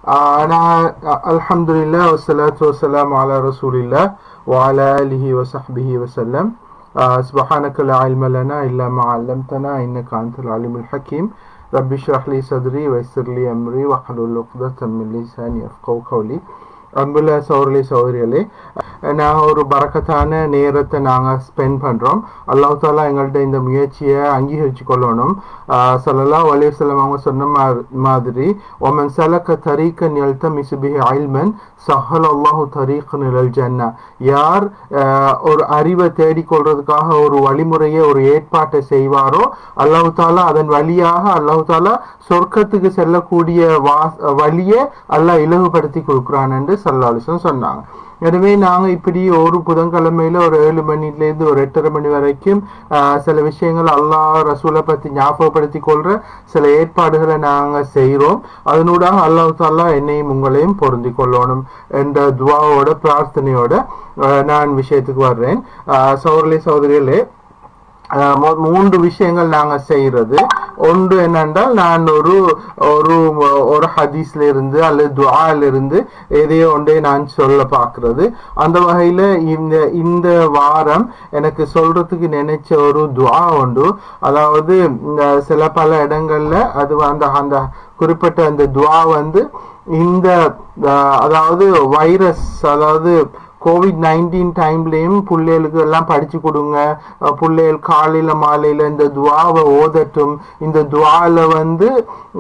நான் அல்ஹம்துலில்லா வஸ்ஸலாத்து வஸ்ஸலாமு அலா ரசூலில்லா وعلى آله وصحبه وسلم آه سبحانك لا علم لنا إلا ما علمتنا إنك أنت العليم الحكيم رب اشرح لي صدري ويسر لي أمري واحلل عقدة من لساني يفقهوا قولي அன்புள்ள சௌரலி சௌதரிகளே நாங்கள் ஒரு பறக்கத்தான நேரத்தை நாங்கள் ஸ்பெண்ட் பண்ணுறோம் அல்லாஹ் தாலா எங்கள்கிட்ட இந்த முயற்சியை அங்கீகரித்து கொள்ளணும் சல்லல்லா அலையம் அவங்க சொன்ன மாதிரி ஒமன் சலக்க தரீக்கன் எழுத்த மிசுபி ஐல்மன் சஹல் அல்லாஹு தரீக்கன் நிழல் ஜன்னா யார் ஒரு அறிவை தேடிக்கொள்றதுக்காக ஒரு வழிமுறையை ஒரு ஏற்பாட்டை செய்வாரோ அல்லாஹு தாலா அதன் வழியாக அல்லாஹு தாலா சொர்க்கத்துக்கு செல்லக்கூடிய வா வழியை அல்லாஹ் இலகுபடுத்தி கொடுக்குறான் என்று சல்லாலிசன் சொன்னாங்க எனவே நாங்கள் இப்படி ஒரு புதன்கிழமையில ஒரு ஏழு மணிலேருந்து ஒரு எட்டரை மணி வரைக்கும் சில விஷயங்கள் அல்லாஹ் ரசூலை பற்றி ஞாபகப்படுத்தி கொள்ற சில ஏற்பாடுகளை நாங்கள் செய்கிறோம் அதனூடாக அல்லாஹ் தாலா என்னையும் உங்களையும் பொருந்தி கொள்ளணும் என்ற துவாவோட பிரார்த்தனையோட நான் விஷயத்துக்கு வர்றேன் சௌரலி சௌதரிகளே மூன்று விஷயங்கள் நாங்கள் செய்யறது ஒன்று என்னென்றால் நான் ஒரு ஒரு ஒரு ஹதீஸ்ல இருந்து அல்லது துவால இருந்து எதையோ ஒன்றே நான் சொல்ல பார்க்கறது அந்த வகையில இந்த இந்த வாரம் எனக்கு சொல்றதுக்கு நினைச்ச ஒரு துவா உண்டு அதாவது சில பல இடங்கள்ல அது அந்த அந்த குறிப்பிட்ட அந்த துவா வந்து இந்த அதாவது வைரஸ் அதாவது கோவிட் நைன்டீன் டைம்லேயும் பிள்ளைகளுக்கு எல்லாம் படிச்சு கொடுங்க பிள்ளைகள் காலையில் மாலையில் இந்த துவாவை ஓதட்டும் இந்த துவாவில் வந்து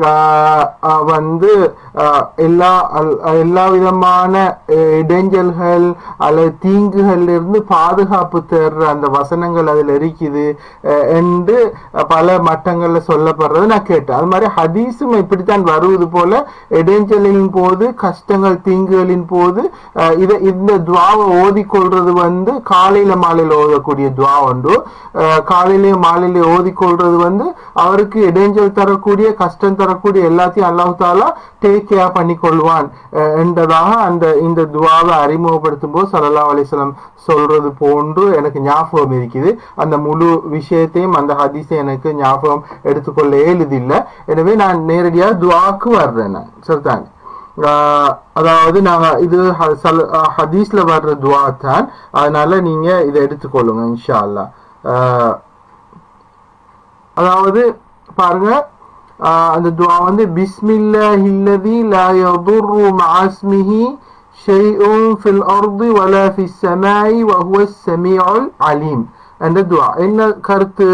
வந்து எல்லா எல்லா விதமான இடைஞ்சல்கள் அல்லது தீங்குகள்ல இருந்து பாதுகாப்பு தேடுற அந்த வசனங்கள் அதில் இருக்குது என்று பல மட்டங்களில் சொல்லப்படுறது நான் கேட்டேன் அது மாதிரி ஹதீஸும் இப்படித்தான் வருவது போல இடைஞ்சலின் போது கஷ்டங்கள் தீங்குகளின் போது இதை இந்த துவாவை ஓதிக்கொள்றது வந்து காலையில மாலையில ஓதக்கூடிய துவா ஒன்று காலையிலேயே மாலையில ஓதிக்கொள்றது வந்து அவருக்கு இடைஞ்சல் தரக்கூடிய கஷ்டம் தரக்கூடிய எல்லாத்தையும் அல்லாஹு தாலா டேக் கேர் பண்ணி கொள்வான் என்றதாக அந்த இந்த துவாவை அறிமுகப்படுத்தும் போது சல்லா அலிஸ்லாம் சொல்றது போன்று எனக்கு ஞாபகம் இருக்குது அந்த முழு விஷயத்தையும் அந்த ஹதீஸை எனக்கு ஞாபகம் எடுத்துக்கொள்ள ஏழுதில்லை எனவே நான் நேரடியாக துவாக்கு வர்றேன் நான் சரிதானே அதாவது நாங்க இது ஹதீஸ்ல வர்ற துவா தான் அதனால நீங்க இதை எடுத்துக்கொள்ளுங்க இன்ஷா அல்லா அதாவது பாருங்க அந்த துவா வந்து பிஸ்மில்லாஹில்லதி லா யதுர்ரு மஅஸ்மிஹி ஷைஉன் ஃபில் அர்தி வலா ஃபிஸ் ஸமாஇ வஹுவ ஸமீஉல் அலீம் என்ற துவா என்ன கருத்து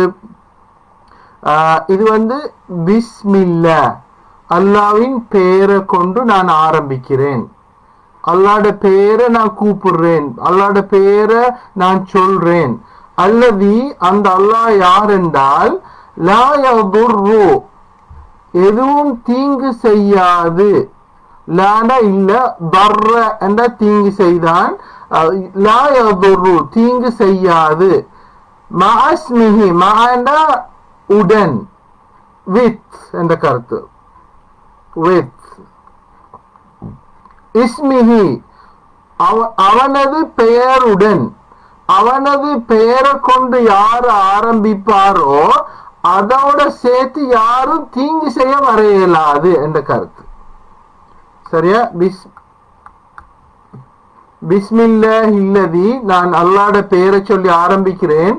இது வந்து பிஸ்மில்லா அல்லாவின் பெயரை கொண்டு நான் ஆரம்பிக்கிறேன் அல்லாட பெயரை நான் கூப்பிடுறேன் அல்லாட பெயரை நான் சொல்றேன் அல்லது அந்த அல்லாஹ் யார் என்றால் லாயதுர்ரு எதுவும் தீங்கு செய்யாது லாண்டா இல்ல பர்ற என்ற தீங்கு செய்தான் லாயதுர்ரு தீங்கு செய்யாது மஹஸ்மிஹி மஹண்டா உடன் வித் என்ற கருத்து வித் இஸ்மிஹி அவனது பெயருடன் அவனது பெயரை கொண்டு யார் ஆரம்பிப்பாரோ அதோட சேர்த்து யாரும் தீங்கு செய்ய வர இயலாது என்ற கருத்து சரியா பிஸ் பிஸ்மில்லா இல்லதி நான் அல்லாட பெயரை சொல்லி ஆரம்பிக்கிறேன்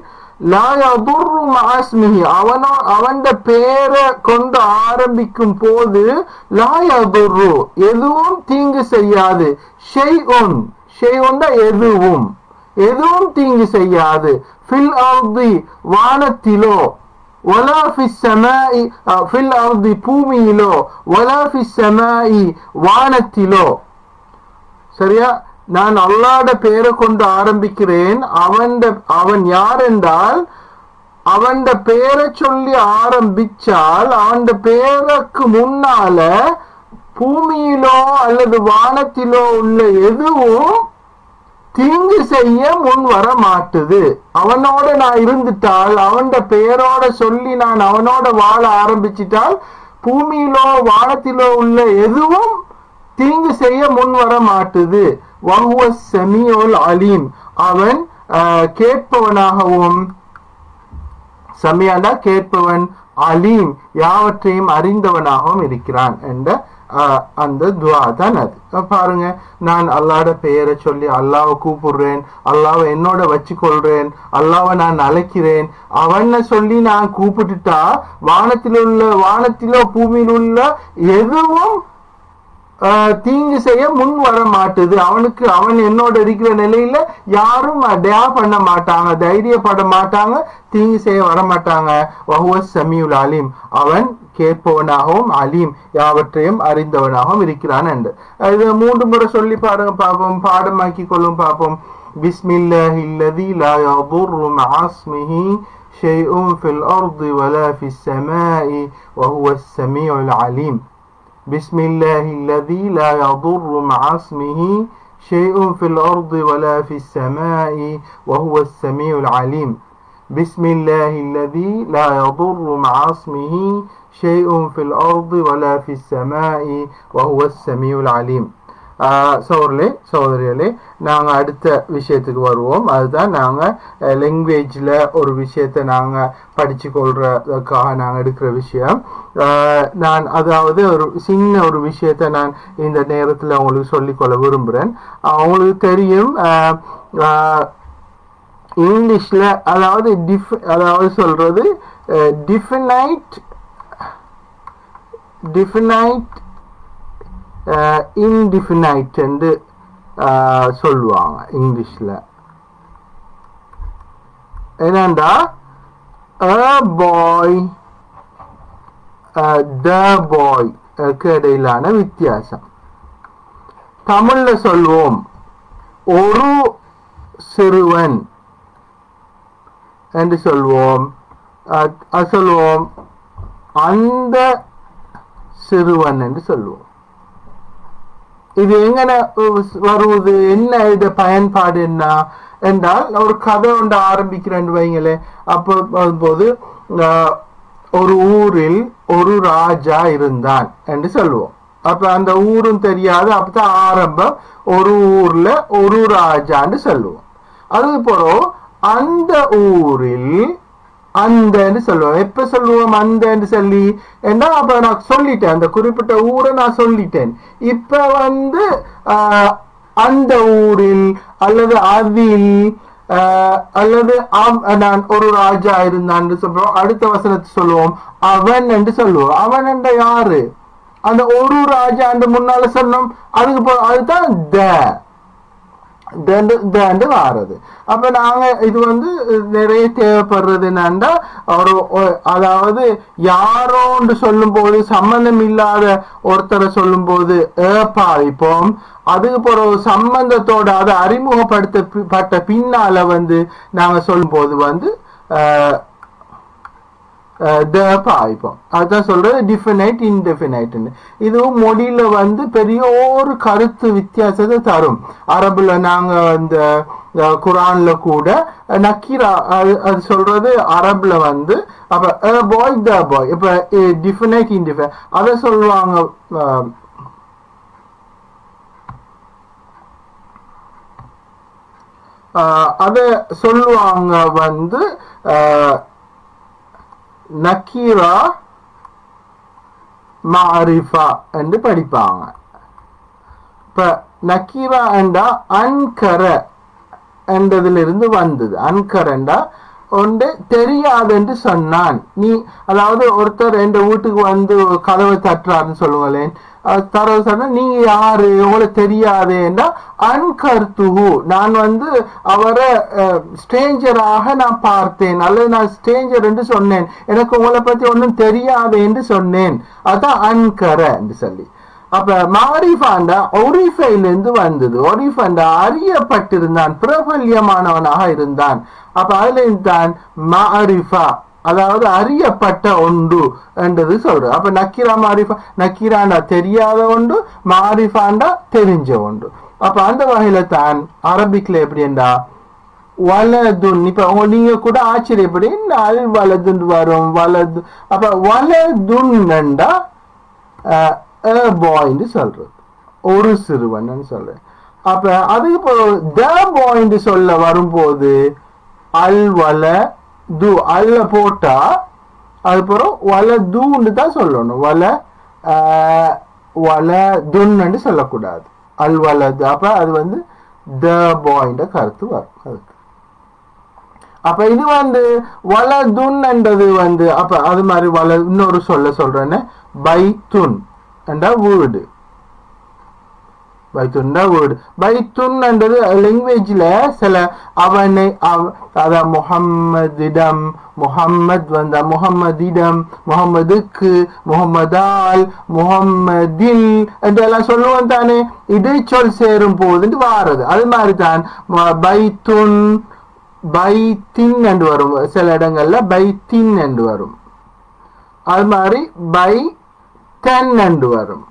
அவனோ அவன் பேரை கொண்டு ஆரம்பிக்கும் போது லாயதுர்ரு எதுவும் தீங்கு செய்யாது ஷெய் ஒன் ஷெய் ஒன்றா எதுவும் எதுவும் தீங்கு செய்யாது ஃபில் அர்தி வானத்திலோ ولا في السماء في الأرض பூமியிலோ ولا في السماء வானத்திலோ சரியா நான் அல்லாட பெயரை கொண்டு ஆரம்பிக்கிறேன் அவன் அவன் யார் என்றால் அவன் பெயரை சொல்லி ஆரம்பிச்சால் அவன் பெயருக்கு முன்னால பூமியிலோ அல்லது வானத்திலோ உள்ள எதுவும் தீங்கு செய்ய முன் வர மாட்டுது அவனோட நான் இருந்துட்டால் அவன் பெயரோட சொல்லி நான் அவனோட வாழ ஆரம்பிச்சிட்டால் பூமியிலோ வானத்திலோ உள்ள எதுவும் தீங்கு செய்ய முன் வர மாட்டுது வஹுவ செமியோல் அலீம் அவன் கேட்பவனாகவும் சமியாண்டா கேட்பவன் அலீம் யாவற்றையும் அறிந்தவனாகவும் இருக்கிறான் என்ற ஆஹ், அந்த துவா தான் அது அப்ப பாருங்க நான் அல்லாஹ்ட பெயரை சொல்லி அல்லாவை கூப்பிடுறேன் அல்லாவை என்னோட வச்சு கொள்றேன் அல்லாவை நான் அழைக்கிறேன் அவனை சொல்லி நான் கூப்பிட்டுட்டா வானத்தில் உள்ள வானத்திலோ பூமியில் உள்ள எதுவும் ஆஹ், தீங்கு செய்ய முன் வர மாட்டுது அவனுக்கு அவன் என்னோட இருக்கிற நிலையில யாரும் டயா பண்ண மாட்டாங்க தைரியப்பட மாட்டாங்க தீங்கு செய்ய வர மாட்டாங்க வஹுவ சமியுல் அலீம் அவன் கேட்பவனாகவும் அலீம் யாவற்றையும் அறிந்தவனாகவும் இருக்கிறான் என்று இது மூன்று முறை சொல்லி பாருங்க பார்ப்போம் பாடமாக்கி கொள்ளும் பார்ப்போம் பிஸ்மில்லாஹி இல்லதி லா யதுர்ரு மஅ இஸ்மிஹி شيء في الأرض ولا في السماء وهو السميع العليم بسم الله الذي لا يضر مع اسمه شيء في الأرض ولا في السماء وهو السميع العليم بسم الله الذي لا يضر مع اسمه شيء في الأرض ولا في السماء وهو السميع العليم சோர்லே சகோதரிகளே நாங்கள் அடுத்த விஷயத்துக்கு வருவோம் அதுதான் நாங்கள் லாங்குவேஜில் ஒரு விஷயத்தை நாங்கள் படித்து கொள்றதுக்காக நாங்கள் எடுக்கிற விஷயம் அஹ், நான் அதாவது ஒரு சின்ன ஒரு விஷயத்தை நான் இந்த நேரத்தில் உங்களுக்கு சொல்லிக்கொள்ள விரும்புகிறேன் அவங்களுக்கு தெரியும் அஹ், அஹ், இங்கிலீஷில் அதாவது டிஃப் அதாவது சொல்கிறது டிஃபினைட் டிஃபினைட் இன்டிஃபினைட் என்று அஹ், சொல்லுவாங்க இங்கிலீஷில் என்னண்டா a boy த பாய் இடையிலான வித்தியாசம் தமிழ்ல சொல்வோம் ஒரு சிறுவன் என்று சொல்வோம் அஹ், அது சொல்வோம் அந்த சிறுவன் என்று சொல்லுவோம் இது எங்கன வருவது என்ன இது பயன்பாடு என்ன என்றால் ஒரு கதை ஒன்று ஆரம்பிக்கிறேன்னு வைங்களேன் அப்போ வரும்போது ஆஹ், ஒரு ஊரில் ஒரு ராஜா இருந்தான் என்று சொல்லுவோம் அப்ப அந்த ஊரும் தெரியாது அப்பதான் ஆரம்பம் ஒரு ஊர்ல ஒரு ராஜான்னு சொல்லுவோம் அது போறோம் அந்த ஊரில் அந்தன்னு சொல்லுவோம் எப்ப சொல்லுவோம் அந்தன்னு சொல்லி ஏன்னா அப்ப நான் சொல்லிட்டேன் அந்த குறிப்பிட்ட ஊரை நான் சொல்லிட்டேன் இப்ப வந்து ஆஹ், அந்த ஊரில் அல்லது அதில் ஆஹ், அல்லது அவ்- நான் ஒரு ராஜா இருந்தான்னு சொல்றோம் அடுத்த வசனத்தை சொல்லுவோம் அவன் என்று சொல்லுவோம் அவன் என்ற யாரு அந்த ஒரு ராஜா முன்னால சொன்னோம் அதுக்கு போ- அதுதான் த தண்டு வாரது அப்ப நாங்க இது வந்து நிறைய தேவைப்படுறது என்னன்னா ஒரு ஒ- அதாவது யாரோன்னு சொல்லும் போது சம்பந்தம் இல்லாத ஒருத்தரை சொல்லும் போது பாவிப்போம் அதுக்கு பிறகு சம்பந்தத்தோட அதை அறிமுகப்படுத்த பட்ட பின்னால வந்து நாங்க சொல்லும் போது வந்து அஹ், த பாய்ப்போம் அதுதான் சொல்றது டிஃபினைட் இன்டெஃபினைட்னு இதுவும் மொழியில வந்து பெரிய ஒரு கருத்து வித்தியாசத்தை தரும் அரபுல நாங்க இந்த அஹ், குரான்ல கூட நக்கீரா அது அது சொல்றது அரபுல வந்து அப்ப பாய் த பாய் இப்ப டிஃபினைட் இன்டிஃபினைட் அதை சொல்லுவாங்க அஹ், அஹ், அதை சொல்லுவாங்க வந்து அஹ், நக்கீரா மாரிஃபா என்று படிப்பாங்க இப்ப நக்கீரா என்றா அன்கர என்றதிலிருந்து வந்தது அன்கரண்டா ஒன்று தெரியாது என்று சொன்னான் நீ அதாவது ஒருத்தர் எந்த வீட்டுக்கு வந்து கதவை தட்டுறாருன்னு சொல்லுங்களேன் அது தரவு சொன்னா நீங்க யாரு உங்களுக்கு தெரியாதேன்னா அன்கர்த்துஹு நான் வந்து அவரை ஸ்ட்ரேஞ்சராக நான் பார்த்தேன் அல்லது நான் ஸ்ட்ரேஞ்சர் என்று சொன்னேன் எனக்கு உங்களை பத்தி ஒன்றும் தெரியாது என்று சொன்னேன் அதான் அன்கர என்று சொல்லி அப்ப மாரிஃபாண்டா ஒரிஃபைலிருந்து வந்தது ஒரிஃபண்டா அறியப்பட்டிருந்தான் பிரபல்யமானவனாக இருந்தான் அப்ப அதுல தான் மாரிஃபா அதாவது அறியப்பட்ட ஒன்று என்றது சொல்ற அப்ப நக்கீரா மாரிஃபா நக்கீராண்டா தெரியாத ஒன்று மாரிஃபாண்டா தெரிஞ்ச ஒன்று அப்ப அந்த வகையில தான் அரபிக்ல எப்படின்னா வலதுன் இப்ப உங்க- நீங்க கூட ஆச்சரியப்படி என்ன அல் வலதுன் வரும் வலது அப்ப வலதுன்டா பாய்ன்னு சொல்றது ஒரு சிறுவன் சொல்றேன் அப்ப அதுக்கு இப்போ த பாயிண்ட் சொல்ல வரும்போது அல் வல து அல்ல போட்டா அதுக்கப்புறம் வல தூன்னு தான் சொல்லணும் வல ஆஹ், வலதுன்னு சொல்லக்கூடாது அல் வலது அப்ப அது வந்து த பாய்ன்ற கருத்து வரும் அதுக்கு அப்ப இது வந்து வலதுன்ன்றது வந்து அப்ப அது மாதிரி வல இன்னொரு சொல்ல சொல்றேன்னு பைத்துன் என்ற வீடு பைத்துன்டா வீடு பைத்துன்ன்றது லாங்குவேஜ்ல சில அவனை அவ அதான் முகம்மதிடம் முகம்மது வந்த முகம்மதிடம் முகம்மதுக்கு முகம்மதால் முகம்மதில் என்றெல்லாம் சொல்லுவோம் தானே இடைச்சொல் சேரும் போதுன்னு வாரது அது மாதிரி தான் பைத்துன் பைத்தின் என்று வரும் சில இடங்கள்ல பைத்தின் என்று வரும் அது மாதிரி பை தென் என்று வரும்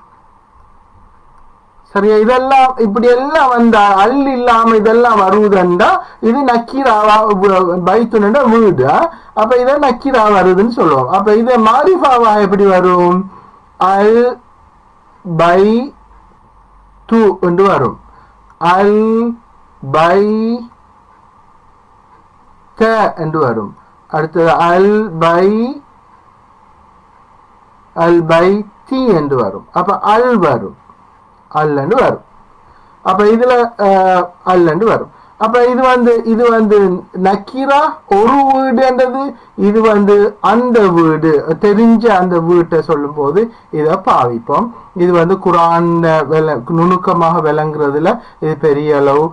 சரியா இதெல்லாம் இப்படி எல்லாம் வந்தா அல் இல்லாம இதெல்லாம் வருவதுண்டா இது நக்கீராவா பைத்துனண்டா வீடு அப்ப இதை நக்கீரா வருதுன்னு சொல்லுவோம் அப்ப இதை மாரிஃபாவா எப்படி வரும் அல் பை து என்று வரும் அல் பை க என்று வரும் அடுத்தது அல் பை அல் பை தி என்று வரும் அப்ப அல் வரும் அல்லன்னு வரும் அப்ப இதுல அல்லன்னு வரும் அப்ப இது வந்து இது வந்து நக்கீரா ஒரு வீடுன்றது இது வந்து அந்த வீடு தெரிஞ்ச அந்த வீட்டை சொல்லும் போது இதை பாவிப்போம் இது வந்து குரான் வில நுணுக்கமாக விளங்குறதுல இது பெரிய அளவு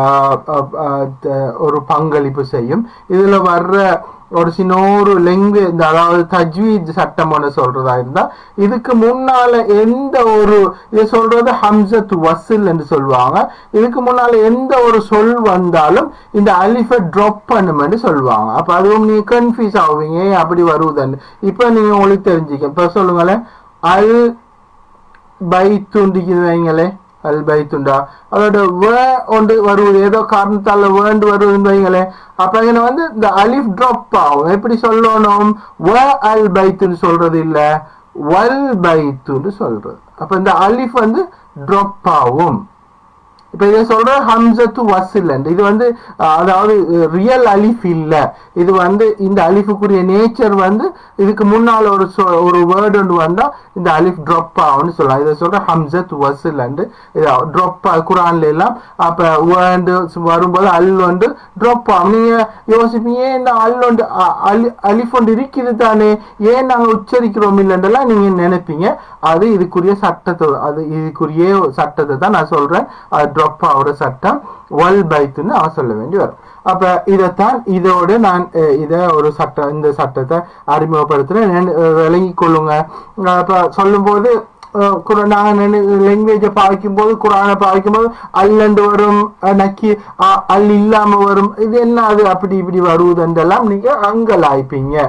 ஒரு பங்களிப்பு செய்யும் இதுல வர்ற ஒரு சின்ன ஒரு லாங்குவேஜ் அதாவது தஜ்வீத் சட்டம் ஒன்று சொல்றதா இருந்தா இதுக்கு முன்னால எந்த ஒரு இது சொல்றது ஹம்சத் வசில் என்று சொல்லுவாங்க இதுக்கு முன்னால எந்த ஒரு சொல் வந்தாலும் இந்த அலிஃபை ட்ராப் பண்ணுமென்னு சொல்லுவாங்க அப்ப அதுவும் நீங்க கன்ஃபியூஸ் ஆவீங்க அப்படி வருவதுன்னு இப்ப நீங்க உங்களுக்கு தெரிஞ்சுக்க இப்ப சொல்லுங்களேன் அல் பை துண்டிக்குது வைங்களே அல் பைத்துண்டா அதோட வே ஒன்று வருவது ஏதோ காரணத்தால வேண்டு வருவதுன்னு வைங்களே அப்ப இங்க வந்து இந்த அலிஃப் ட்ராப் ஆகும் எப்படி சொல்லணும் வ அல் பைத்துன்னு சொல்றது இல்ல வல் பைத்துன்னு சொல்றது அப்ப இந்த அலிஃப் வந்து ட்ராப் ஆகும் இப்ப இதை சொல்ற ஹம்சத்து வசில் இது வந்து அதாவது ரியல் அலிஃப் இல்ல இது வந்து இந்த அலிஃபுக்குரிய நேச்சர் வந்து இதுக்கு முன்னால ஒரு ஒரு வேர்டு ஒன்று வந்தா இந்த அலிஃப் ட்ராப் ஆகும்னு சொல்லலாம் இதை சொல்ற ஹம்சத் வசில் ட்ராப் குரான்ல எல்லாம் அப்ப வேண்டு வரும்போது அல் வந்து ட்ராப் ஆகும் நீங்க யோசிப்பீங்க இந்த அல் ஒன்று அலி அலிஃப் ஒன்று இருக்குது தானே ஏன் நாங்க உச்சரிக்கிறோம் இல்லைன்றலாம் நீங்க நினைப்பீங்க அது இதுக்குரிய சட்டத்தை அது இதுக்குரிய சட்டத்தை தான் நான் சொல்றேன் அது ட்ராப் ஆகுற சட்டம் வல் பைத்துன்னு அவன் சொல்ல வேண்டி வரும் அப்ப இதைத்தான் இதோடு நான் இத ஒரு சட்டம் இந்த சட்டத்தை அறிமுகப்படுத்துறேன் விளங்கி கொள்ளுங்க அப்ப சொல்லும் போது நாங்கள் லாங்குவேஜை பாய்க்கும் போது குரானை பாய்க்கும் போது அல்லண்டு வரும் நக்கி அல் இல்லாம வரும் இது என்ன அது அப்படி இப்படி வருவதுன்றெல்லாம் நீங்க அங்கலாய்ப்பீங்க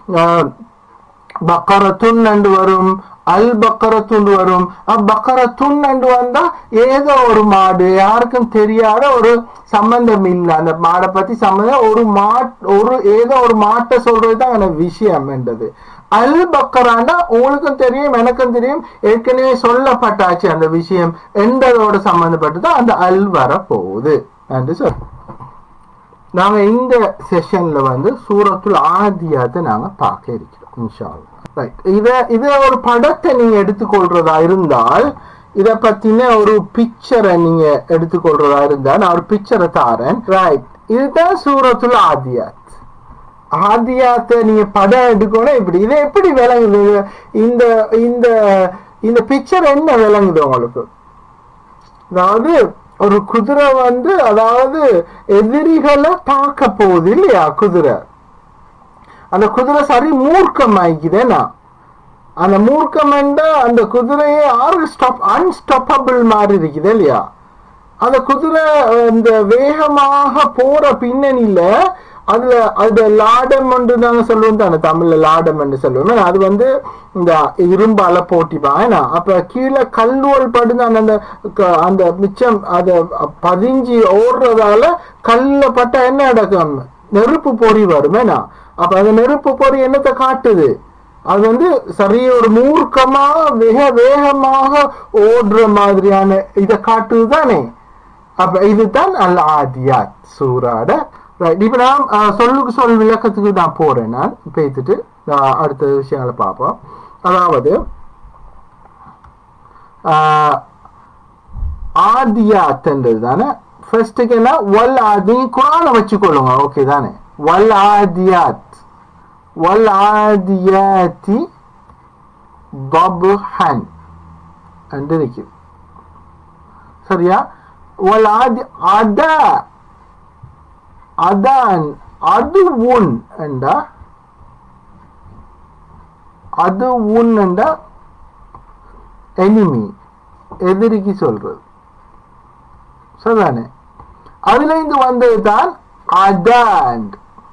பக்கரத்துன் அண்டு வரும் அல் பக்கரத்துண்டு வரும் பக்கரத்துன் அண்டு வந்தா ஏதோ ஒரு மாடு யாருக்கும் தெரியாத ஒரு சம்பந்தம் இல்லை அந்த மாடை பத்தி சம்பந்தம் ஒரு மாட் ஒரு ஏதோ ஒரு மாட்டை சொல்றதுதான் அந்த விஷயம் என்றது அல் பக்கரானா உங்களுக்கும் தெரியும் எனக்கும் தெரியும் ஏற்கனவே சொல்லப்பட்டாச்சு அந்த விஷயம் என்றதோட சம்பந்தப்பட்டு தான் அந்த அல் வர போகுது என்று சொல் நாங்க இந்த செஷன்ல வந்து சூரத்துல் ஆதியாத்தை நாங்க பார்க்க இருக்கிறோம் இன்ஷா ரைட் இத இத ஒரு படத்தை நீங்க எடுத்துக்கொள்றதா இருந்தால் இத பத்தின ஒரு பிக்சரை நீங்க எடுத்துக்கொள்றதா இருந்தா நான் ஒரு பிக்சரை தாரேன் ரைட் இதுதான் சூரத்துல் ஆதியாத் ஆதியாத்தை நீங்க படம் எடுக்கணும் இப்படி இது எப்படி விளங்குது இந்த இந்த இந்த பிக்சர் என்ன விளங்குது உங்களுக்கு அதாவது ஒரு குதிரை வந்து அதாவது எதிரிகளை பார்க்க போகுது இல்லையா குதிரை அந்த குதிரை சரி மூர்க்கம் ஆயிக்குதேனா அந்த மூர்க்கம் அந்த குதிரையே ஆறு ஸ்டாப் அன்ஸ்டாப்பபிள் மாதிரி இருக்குது இல்லையா அந்த குதிரை இந்த வேகமாக போற பின்னணியில அதுல அது லாடம் என்று நாங்க சொல்லுவோம் தானே தமிழ்ல லாடம் என்று சொல்லுவோம் அது வந்து இந்த இரும்பால போட்டிப்பாங்க அப்ப கீழே கல்லுவல் படுந்து அந்த அந்த மிச்சம் அத பதிஞ்சு ஓடுறதால கல்ல பட்டா என்ன நடக்கும் நெருப்பு பொறி வருமேனா அப்ப அந்த நெருப்பு பொறி என்னத்தை காட்டுது அது வந்து சரிய ஒரு மூர்க்கமா மிக வேகமாக ஓடுற மாதிரியான இதை காட்டுது தானே அப்ப இதுதான் அல் ஆதியாத் சூராட ரைட் இப்போ நான் சொல்லுக்கு சொல் விளக்கத்துக்கு நான் போறேன் நான் பேத்துட்டு அடுத்த விஷயங்களை பார்ப்போம் அதாவது ஆதியாத்ன்றது தானே ஃபர்ஸ்ட்டுக்கு என்ன வல் ஆதி குரானை வச்சுக்கொள்ளுங்க ஓகே தானே வல் ஆதியாத் வல் ஆதியாத்தி ضبحا என்று இருக்குது சரியா வல் ஆதி அதா அதான் அது உன் என்றா அது உன் என்றா எனிமி எதிரிக்கு சொல்றது சரிதானே அதுல இருந்து வந்தது தான் அதாண்ட்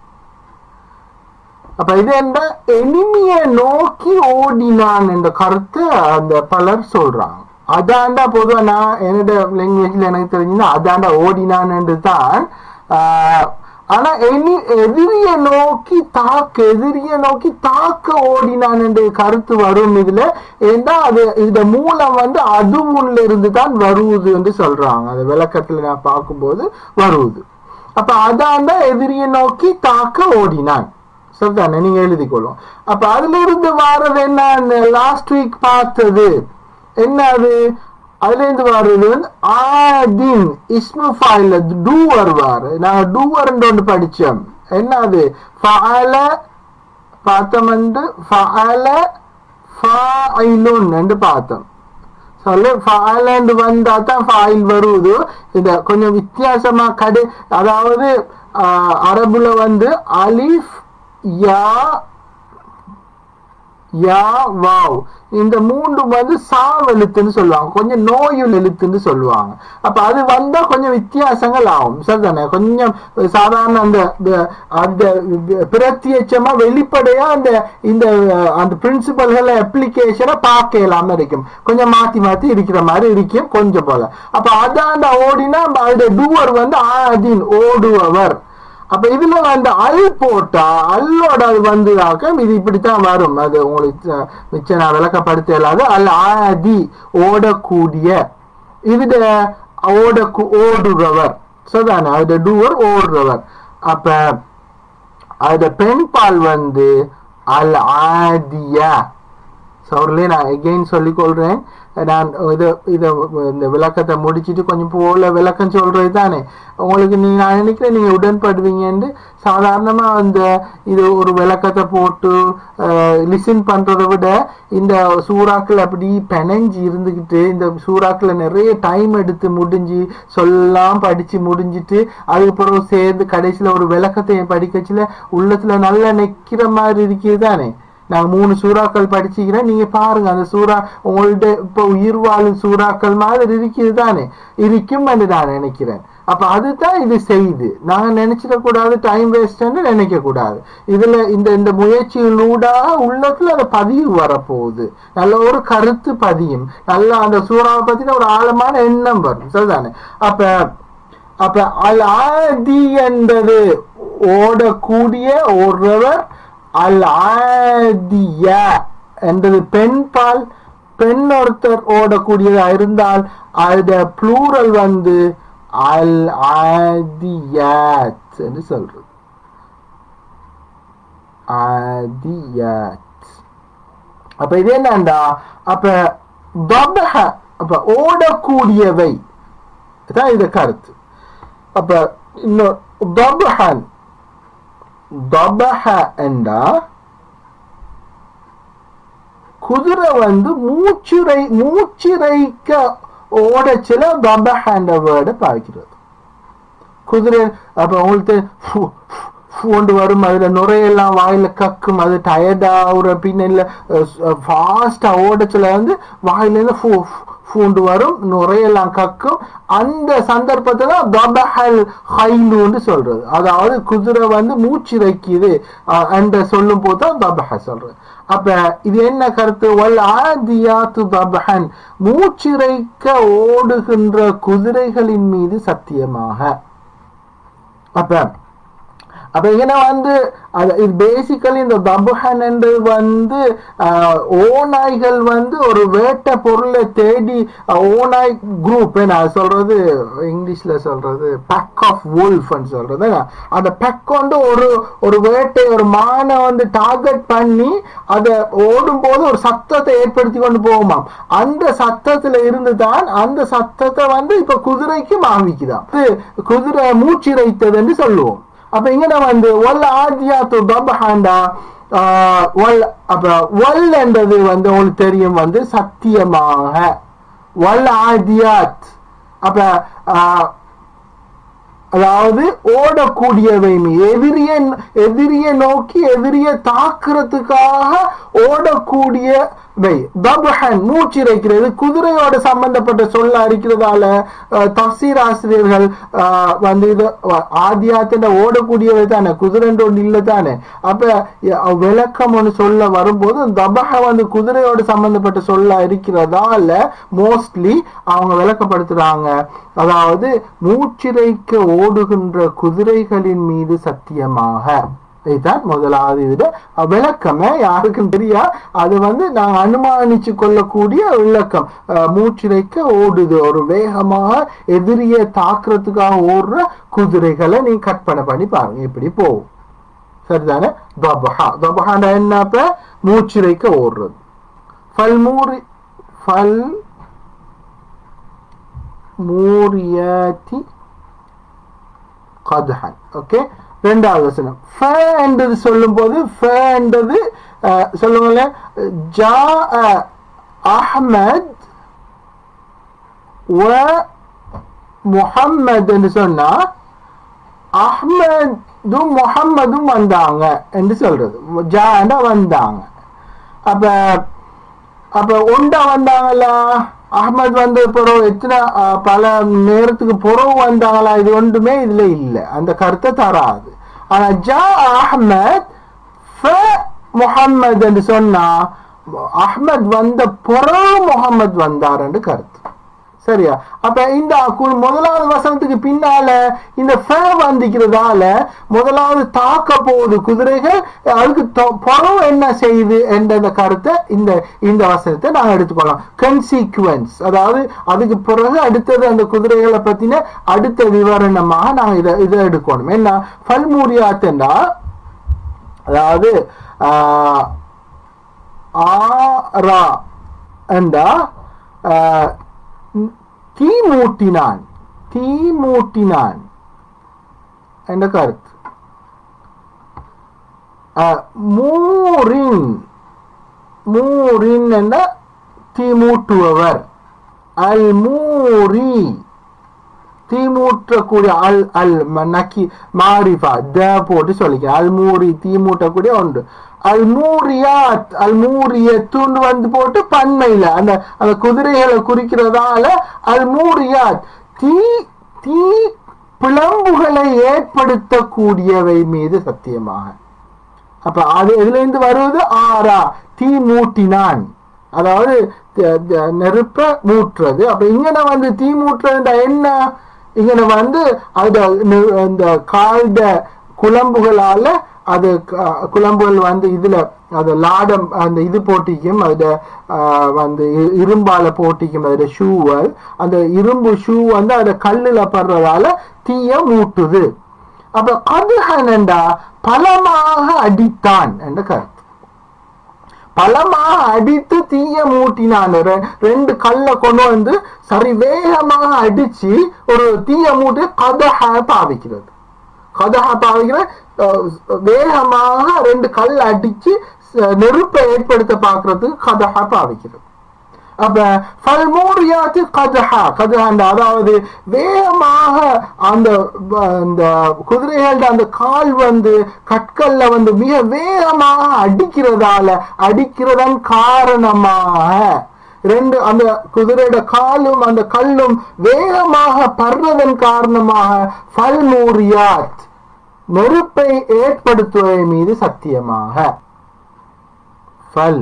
அப்ப இது என்ன எனிமிய நோக்கி ஓடினான் என்ற கருத்து அந்த பலர் சொல்றாங்க அதாண்டா பொதுவா நான் என்னோட லாங்குவேஜ்ல எனக்கு தெரிஞ்சுன்னா அதாண்டா ஓடினான் தான் ஆஹ், ஆனா எனி எதிரிய நோக்கி தாக்க எதிரிய நோக்கி தாக்க ஓடினான் என்ற கருத்து வரும் இதுல ஏன்னா அது இந்த மூலம் வந்து அதுவுள்ள இருந்து தான் வருவது என்று சொல்றாங்க அது விளக்கத்துல நான் பார்க்கும்போது வருவது அப்ப அதாண்டா எதிரிய நோக்கி தாக்க ஓடினான் சரிதானே நீங்க எழுதிக்கொள்ளும் அப்ப அதுல இருந்து வாரது என்ன லாஸ்ட் வீக் பார்த்தது என்ன அது அதுல இருந்து வர்றது வந்து ஆதின் இஸ்மு ஃபாயில டூவர் வாரு நாங்க டூவர் ஒன்று படிச்சோம் என்ன அது ஃபால பார்த்தோம் வந்து ஃபால ஃபாயிலுன் என்று பார்த்தோம் சொல்லு ஃபாயிலண்ட் வந்தா தான் ஃபாயில் வருவது இந்த கொஞ்சம் வித்தியாசமா கடு அதாவது ஆஹ், அரபுல வந்து அலிஃப் யா யா வாவ் இந்த மூன்று வந்து சாவ் எழுத்துன்னு சொல்லுவாங்க கொஞ்சம் நோயுள் எழுத்துன்னு சொல்லுவாங்க அப்ப அது வந்தா கொஞ்சம் வித்தியாசங்கள் ஆகும் சரிதானே கொஞ்சம் சாதாரண அந்த the- அந்த பிரத்யட்சமா வெளிப்படையா அந்த இந்த அந்த பிரின்சிபல்கள் அப்ளிகேஷனை பார்க்க இல்லாம இருக்கும் கொஞ்சம் மாத்தி மாத்தி இருக்கிற மாதிரி இருக்கும் கொஞ்சம் போல அப்ப அதாண்ட ஓடினா அந்த டூவர் வந்து ஆதின் ஓடுபவர் அப்ப இதுல அந்த அல் போட்டா அல்லோட அது வந்ததாக இது இப்படித்தான் வரும் அது உங்களுக்கு அஹ், மிச்சம் நான் விளக்கப்படுத்த இயலாது அல் ஆதி ஓடக்கூடிய இதுல ஓட ஓடுறவர் சரிதானே அது டூவர் ஓடுறவர் அப்ப அது பெண் பால் வந்து அல் ஆதியா சவுர்லேயே நான் எகெயின் சொல்லிக் கொள்றேன் நான் இது இதை இந்த விளக்கத்தை முடிச்சிட்டு கொஞ்சம் போல விளக்கம் சொல்றது தானே உங்களுக்கு நீ நான் நினைக்கிறேன் நீங்க உடன்படுவீங்கன்னு சாதாரணமா அந்த இது ஒரு விளக்கத்தை போட்டு லிசன் பண்றதை விட இந்த சூறாக்கள் அப்படி பெனஞ்சு இருந்துக்கிட்டு இந்த சூறாக்களை நிறைய டைம் எடுத்து முடிஞ்சு சொல்லலாம் படிச்சு முடிஞ்சிட்டு அதுக்கப்புறம் சேர்ந்து கடைசியில ஒரு விளக்கத்தை படிக்கச்சுல உள்ளத்துல நல்லா நிக்கிற மாதிரி இருக்குது தானே நான் மூணு சூறாக்கள் படிச்சுக்கிறேன் நீங்க பாருங்க அந்த சூறா உங்கள்ட்ட இப்போ உயிர் வாழும் சூறாக்கள் மாதிரி இருக்குது தானே இருக்கும் என்று நான் நினைக்கிறேன் அப்ப அதுதான் இது செய்யுது நாங்க நினைச்சிடக்கூடாது டைம் வேஸ்ட்னு நினைக்க கூடாது இதுல இந்த இந்த முயற்சிகளூடாக உள்ளத்துல அந்த பதிவு வரப்போகுது நல்ல ஒரு கருத்து பதியும் நல்ல அந்த சூறாவை பத்தின ஒரு ஆழமான எண்ணம் வரும் சரிதானே அப்ப அப்ப அல் ஆதி என்பது ஓடக்கூடிய ஒருவர் அல் ஆதியா என்பது பெண் பால் பெண் ஒருத்தர் ஓடக்கூடியதா இருந்தால் அது ப்ளூரல் வந்து அல் ஆதியாத் என்று சொல்றது ஆதியாத் அப்ப இது என்னண்டா அப்ப தபஹ அப்ப ஓடக்கூடியவை தான் இது கருத்து அப்ப இன்னும் தபஹன் தபஹ என்றா குதிரை வந்து மூச்சுரை மூச்சிரைக்க ஓடச்சில தபஹ என்ற வேர்டை பார்க்கிறது குதிரை அப்ப உங்களுக்கு ஃபு- ஃபு- ஃபுண்டு வரும் அதுல நுரையெல்லாம் வாயில கக்கும் அது டயர்ட் ஆகுற பின்ன ஃபாஸ்டா ஓடச்சுல வந்து வாயில இருந்து ஃபூ ஃபூண்டு வரும் நுரையெல்லாம் கக்கும் அந்த சந்தர்ப்பத்தை தான் தபஹல் ஹைலுன்னு சொல்றது அதாவது குதிரை வந்து மூச்சிறைக்குது அஹ், என்ற சொல்லும் போது தான் தபஹ சொல்றது அப்ப இது என்ன கருத்து வல் ஆதியாத்து தபஹன் மூச்சிறைக்க ஓடுகின்ற குதிரைகளின் மீது சத்தியமாக அப்ப அப்ப இங்க வந்து அது இது பேசிக்கலி இந்த தபுஹன் என்றது வந்து ஆஹ், ஓநாய்கள் வந்து ஒரு வேட்டை பொருளை தேடி ஆஹ், ஓநாய் குரூப் நான் சொல்றது இங்கிலீஷ்ல சொல்றது பேக் ஆஃப் வுல்ஃப்னு சொல்றது என்ன? அந்த பேக் வந்து ஒரு ஒரு வேட்டை ஒரு மானை வந்து டார்கெட் பண்ணி அதை ஓடும் போது ஒரு சத்தத்தை ஏற்படுத்தி கொண்டு போகுமாம் அந்த சத்தத்துல இருந்து தான் அந்த சத்தத்தை வந்து இப்ப குதிரைக்கு மாமிக்குதாம் இது குதிரை மூச்சிரைத்ததுன்னு சொல்லுவோம் அப்ப இங்க வந்து ஒல் ஆதியாத்து தபஹாண்டா ஒல் அப்ப ஒல் என்றது வந்து உங்களுக்கு தெரியும் வந்து சத்தியமாக வல் ஆதியாத் அப்ப ஆஹ், அதாவது ஓடக்கூடியவை எதிரிய எதிரிய நோக்கி எதிரிய தாக்குறதுக்காக ஓடக்கூடியவை தபஹன் மூச்சிரைக்கிறது குதிரையோட சம்பந்தப்பட்ட சொல்ல இருக்கிறதால அஹ், தஃசீர் ஆசிரியர்கள் அஹ், வந்து இது அஹ், ஆதியாத்தின ஓடக்கூடியவை தானே குதிரைன்ற ஒன்று இல்லை தானே அப்ப அஹ், விளக்கம் ஒன்று சொல்ல வரும்போது தபஹ வந்து குதிரையோட சம்பந்தப்பட்ட சொல்ல இருக்கிறதால மோஸ்ட்லி அவங்க விளக்கப்படுத்துறாங்க அதாவது மூச்சிறைக்க ஓடுகின்ற குதிரைகளின் மீது சத்தியமாக இதுதான் முதலாவது இதுல விளக்கமே யாருக்கும் தெரியா அது வந்து நாங்க அனுமானிச்சு கொள்ளக்கூடிய விளக்கம் அஹ், மூச்சிறைக்க ஓடுது ஒரு வேகமாக எதிரியை தாக்குறதுக்காக ஓடுற குதிரைகளை நீங்க கற்பனை பண்ணி பாருங்க எப்படி போகும் சரிதானே தபஹா தபஹாண்டா என்ன அப்ப மூச்சிறைக்க ஓடுறது ஃபல்மூரி ஃபல் மூரியாத்தி கதஹன் ஓகே ரெண்டாவது வசனம் ஃப என்றது சொல்லும் போது ஃப என்றது அஹ், சொல்லுங்களேன் ஜா அஹ்மத் வ முஹம்மத் என்று சொன்னா அஹ்மதும் முஹம்மதும் வந்தாங்க என்று சொல்றது ஜாண்டா வந்தாங்க அப்ப அப்ப ஒண்டா வந்தாங்களா அஹ்மத் வந்த பிறகு எத்தனை அஹ், பல நேரத்துக்கு பிறகு வந்தாங்களா இது ஒன்றுமே இதுல இல்லை அந்த கருத்தை தராது ஆனா ஜா அஹ்மத் ஃப முஹம்மத் என்று சொன்னா அஹ்மத் வந்த பிறகு முகமது வந்தார் என்று கருத்து சரியா அப்ப இந்த கு- முதலாவது வசனத்துக்கு பின்னால இந்த ஃப வந்திக்கிறதால முதலாவது தாக்க போகுது குதிரைகள் அதுக்கு தொ- புறவு என்ன செய்யுது என்ற அந்த கருத்தை இந்த இந்த வசனத்தை நாங்க எடுத்துக்கொள்ளலாம் கன்சீக்வன்ஸ் அதாவது அதுக்கு பிறகு அடுத்தது அந்த குதிரைகளை பத்தின அடுத்த விவரணமாக நாங்க இதை இதை எடுக்கணும் என்ன பல்மூரியாத்துன்னா அதாவது ஆஹ், ஆரா என்றா ஆஹ், தீ மூட்டினான் தீ மூட்டினான் என்ற கருத்து ஆஹ், மூரின் மூரின் என்ற தீ மூட்டுபவர் அல் மூரி தீமூட்டக்கூடிய அல் அல் ம- நக்கி மாரிஃபா த போட்டு சொல்லிக்க அல் மூரி தீமூட்டக்கூடிய ஒன்று அல் மூரியாத் அல் மூரியத்துன்னு வந்து போட்டு பன்மையில அந்த அந்த குதிரைகளை குறிக்கிறதால அல் மூரியாத் தீ தீ பிளம்புகளை ஏற்படுத்தக்கூடியவை மீது சத்தியமாக அப்ப அது எதுல இருந்து வருவது ஆறா தீ மூட்டினான் அதாவது த- த- நெருப்ப மூட்டுறது அப்ப இங்கன வந்து தீ மூட்டுறதுன்ற என்ன இங்கன வந்து அது நெ- அந்த காய்ந்த குழம்புகளால அது க- குழம்புகள் வந்து இதுல அது லாடம் அந்த இது போட்டிக்கும் அது ஆஹ், வந்து இ- இரும்பால போட்டிக்கும் அதுல ஷூவல் அந்த இரும்பு ஷூ வந்து அதுல கல்லுல படுறதால தீய மூட்டுது அப்ப கதுஹனண்டா பலமாக அடித்தான் என்ற கருத்து பலமாக அடித்து தீய மூட்டினான் ரெ- ரெண்டு கல்லை கொண்டு வந்து சரி வேகமாக அடிச்சு ஒரு தீய மூட்டி கதஹ பாவிக்கிறது கதஹ பாவிக்கிற அஹ், வேகமாக ரெண்டு கல் அடிச்சு ச- நெருப்பை ஏற்படுத்த பார்க்கறதுக்கு கதஹ பாவிக்கிறது அப்ப ஃபல்மூரியாத்து கதஹா கதஹாண்ட அதாவது வேகமாக அந்த வ- அந்த குதிரைகளோட அந்த கால் வந்து கற்கல்ல வந்து மிக வேகமாக அடிக்கிறதால அடிக்கிறதன் காரணமாக ரெண்டு அந்த குதிரையோட காலும் அந்த கல்லும் வேகமாக படுறதன் காரணமாக ஃபல்மூரியாத் நெருப்பை ஏற்படுத்துவதை மீது சத்தியமாக ஃபல்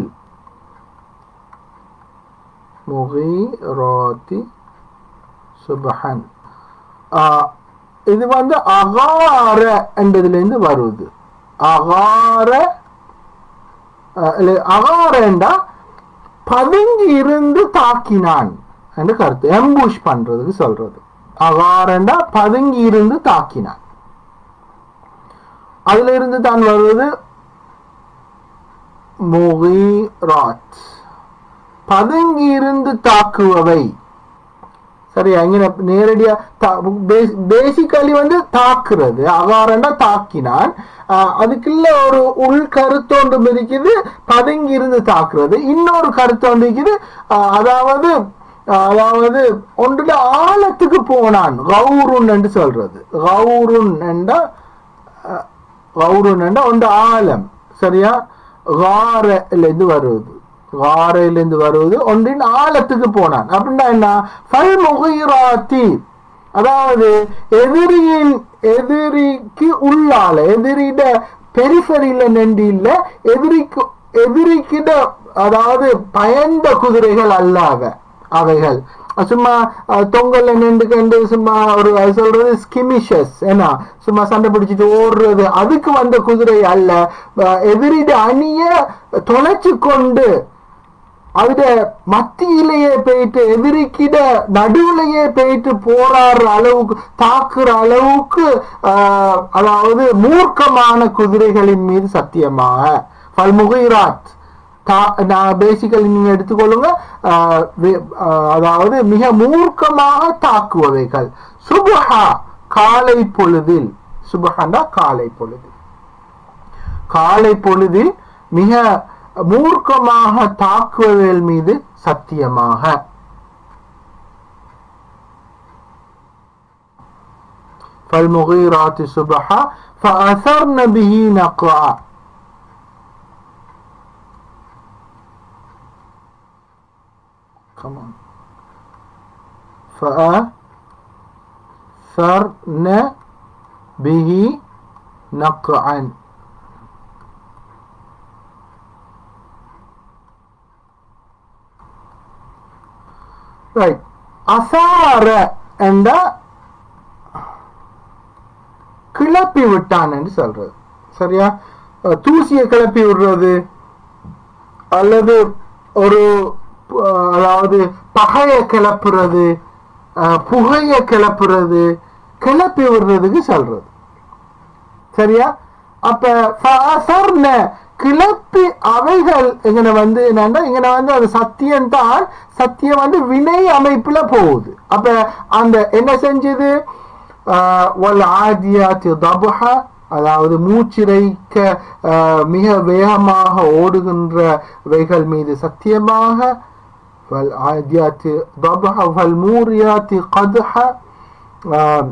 முகீராத்தி சுபஹன் ஆஹ், இது வந்து அகார என்பதிலிருந்து வருது அகார அஹ், இல்ல, அகாரண்டா பதுங்கி இருந்து தாக்கினான் என்று கருத்து எம்புஷ் பண்றதுக்கு சொல்றது அகாரண்டா பதுங்கி இருந்து தாக்கினான் அதுல இருந்து தான் வருவது முகிராத் பதுங்கி இருந்து தாக்குபவை சரியா இங்க நேரடியா பேசிக்கலி வந்து தாக்குறது அகாரண்டா தாக்கினான் ஆஹ் அதுக்குள்ள ஒரு உள் கருத்து ஒன்று இருக்குது பதுங்கி இருந்து தாக்குறது இன்னொரு கருத்து ஒன்று இருக்குது ஆஹ் அதாவது ஆஹ் அதாவது ஒன்றுல ஆழத்துக்கு போனான் கௌருன் என்று சொல்றது கௌருன் என்றா கௌருன் என்றா ஒன்று ஆழம் சரியா காரிலிருந்து வருவது காரையிலிருந்து வருவது ஒன்றின் ஆழத்துக்கு போனான் அப்படின்னா என்ன ஃபல் முகிராத்தி அதாவது எதிரியின் எதிரிக்கு உள்ளால எதிரிட பெரிஃபரியில நின்று இல்ல எதிரிக்கு எதிரிக்கிட அதாவது பயந்த குதிரைகள் அல்லாத அவைகள் சும்மா அஹ், தொங்கல்ல நின்று கண்டு சும்மா ஒரு அது சொல்றது ஸ்கிமிஷஸ் என்ன சும்மா சண்டை பிடிச்சிட்டு ஓடுறது அதுக்கு வந்த குதிரை அல்ல அஹ், எதிரிட அணிய தொலைச்சு கொண்டு அதுட மத்தியிலேயே போயிட்டு எதிரிக்கிட நடுவுலையே போயிட்டு போராடுற அளவுக்கு தாக்குற அளவுக்கு ஆஹ், அதாவது மூர்க்கமான குதிரைகளின் மீது சத்தியமாக ஃபல்முகிராத் நான் பேசிக்கலி நீங்க எடுத்துக்கொள்ளுங்க ஆஹ், வே- ஆஹ், அதாவது மிக மூர்க்கமாக தாக்குபவைகள் சுபஹா காலை பொழுதில் சுபஹாண்டா காலை பொழுது காலை பொழுதில் மிக மூர்க்கமாக தாக்குவதல் மீது சத்தியமாக فالمغيرات صبحا فأثرن به نقعا Come on. فأثرن به نقعا ரைட் அசார என்ற கிளப்பி விட்டான் என்று சொல்றது சரியா அஹ் தூசியை கிளப்பி விடுறது அல்லது ஒரு அஹ், அதாவது பகையை கிளப்புறது அஹ், புகையை கிளப்புறது கிளப்பி விடுறதுக்கு சொல்றது சரியா அப்ப ஃபஅசர்ன கிளப்பி அவைகள் இங்கன வந்து என்னன்னா இங்கன வந்து அது சத்தியம் தான் சத்தியம் வந்து வினை அமைப்புல போகுது அப்ப அந்த என்ன செஞ்சது ஆஹ், வல் ஆதியாத்தி தபுஹா அதாவது மூச்சிறைக்க ஆஹ், மிக வேகமாக ஓடுகின்றவைகள் மீது சத்தியமாக வல் ஆதியாத்தி தபுஹா வல் மூரியாத்தி கதுஹா ஆஹ்,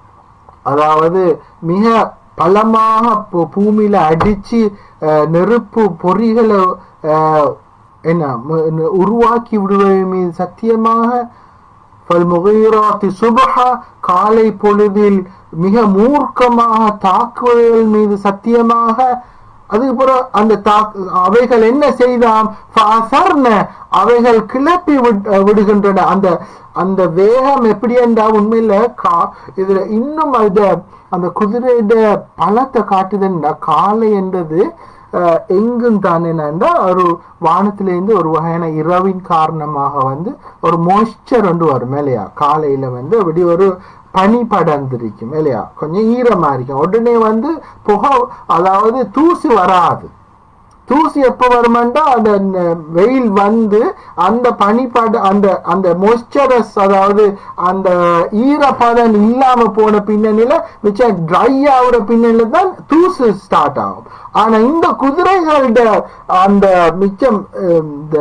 அதாவது மிக பலமாக பூ- பூமியில அடிச்சு அஹ், நெருப்பு பொறிகளை அஹ், என்ன ம- ந- உருவாக்கி விடுவது மீது சத்தியமாக ஃபல்முகீராத்தி சுபஹா காலை பொழுதில் மிக மூர்க்கமாக தாக்குவதல் மீது சத்தியமாக அதுக்கப்புறம் அந்த தாக்கு அவைகள் என்ன செய்தாம் ஃபஅசர்ன, அவைகள் கிளப்பி விட்- விடுகின்றன அந்த அந்த வேகம் எப்படி என்றா உண்மையில கா இதுல இன்னும் அந்த அந்த குதிரையோட பலத்தை காட்டுதுன்னா காலை என்றது அஹ், எங்கும் தான் என்னன்னா ஒரு வானத்திலிருந்து ஒரு வகையான இரவின் காரணமாக வந்து ஒரு மோய்ஸ்சர் வந்து வரும் இல்லையா காலையில வந்து அப்படி ஒரு பனி படர்ந்திருக்கும் இல்லையா கொஞ்சம் ஈரமா இருக்கும் உடனே வந்து புகை அதாவது தூசி வராது தூசி எப்போ வருமெண்டா அந்த ந- வெயில் வந்து அந்த பனிப்பட அந்த அந்த மொய்ஸ்சரஸ் அதாவது அந்த ஈரப்பதம் இல்லாம போன பின்னணியில மிச்சம் ட்ரை ஆகுற பின்னணியில தான் தூசு ஸ்டார்ட் ஆகும் ஆனா இந்த குதிரைகளோட அந்த மிச்சம் அஹ், இந்த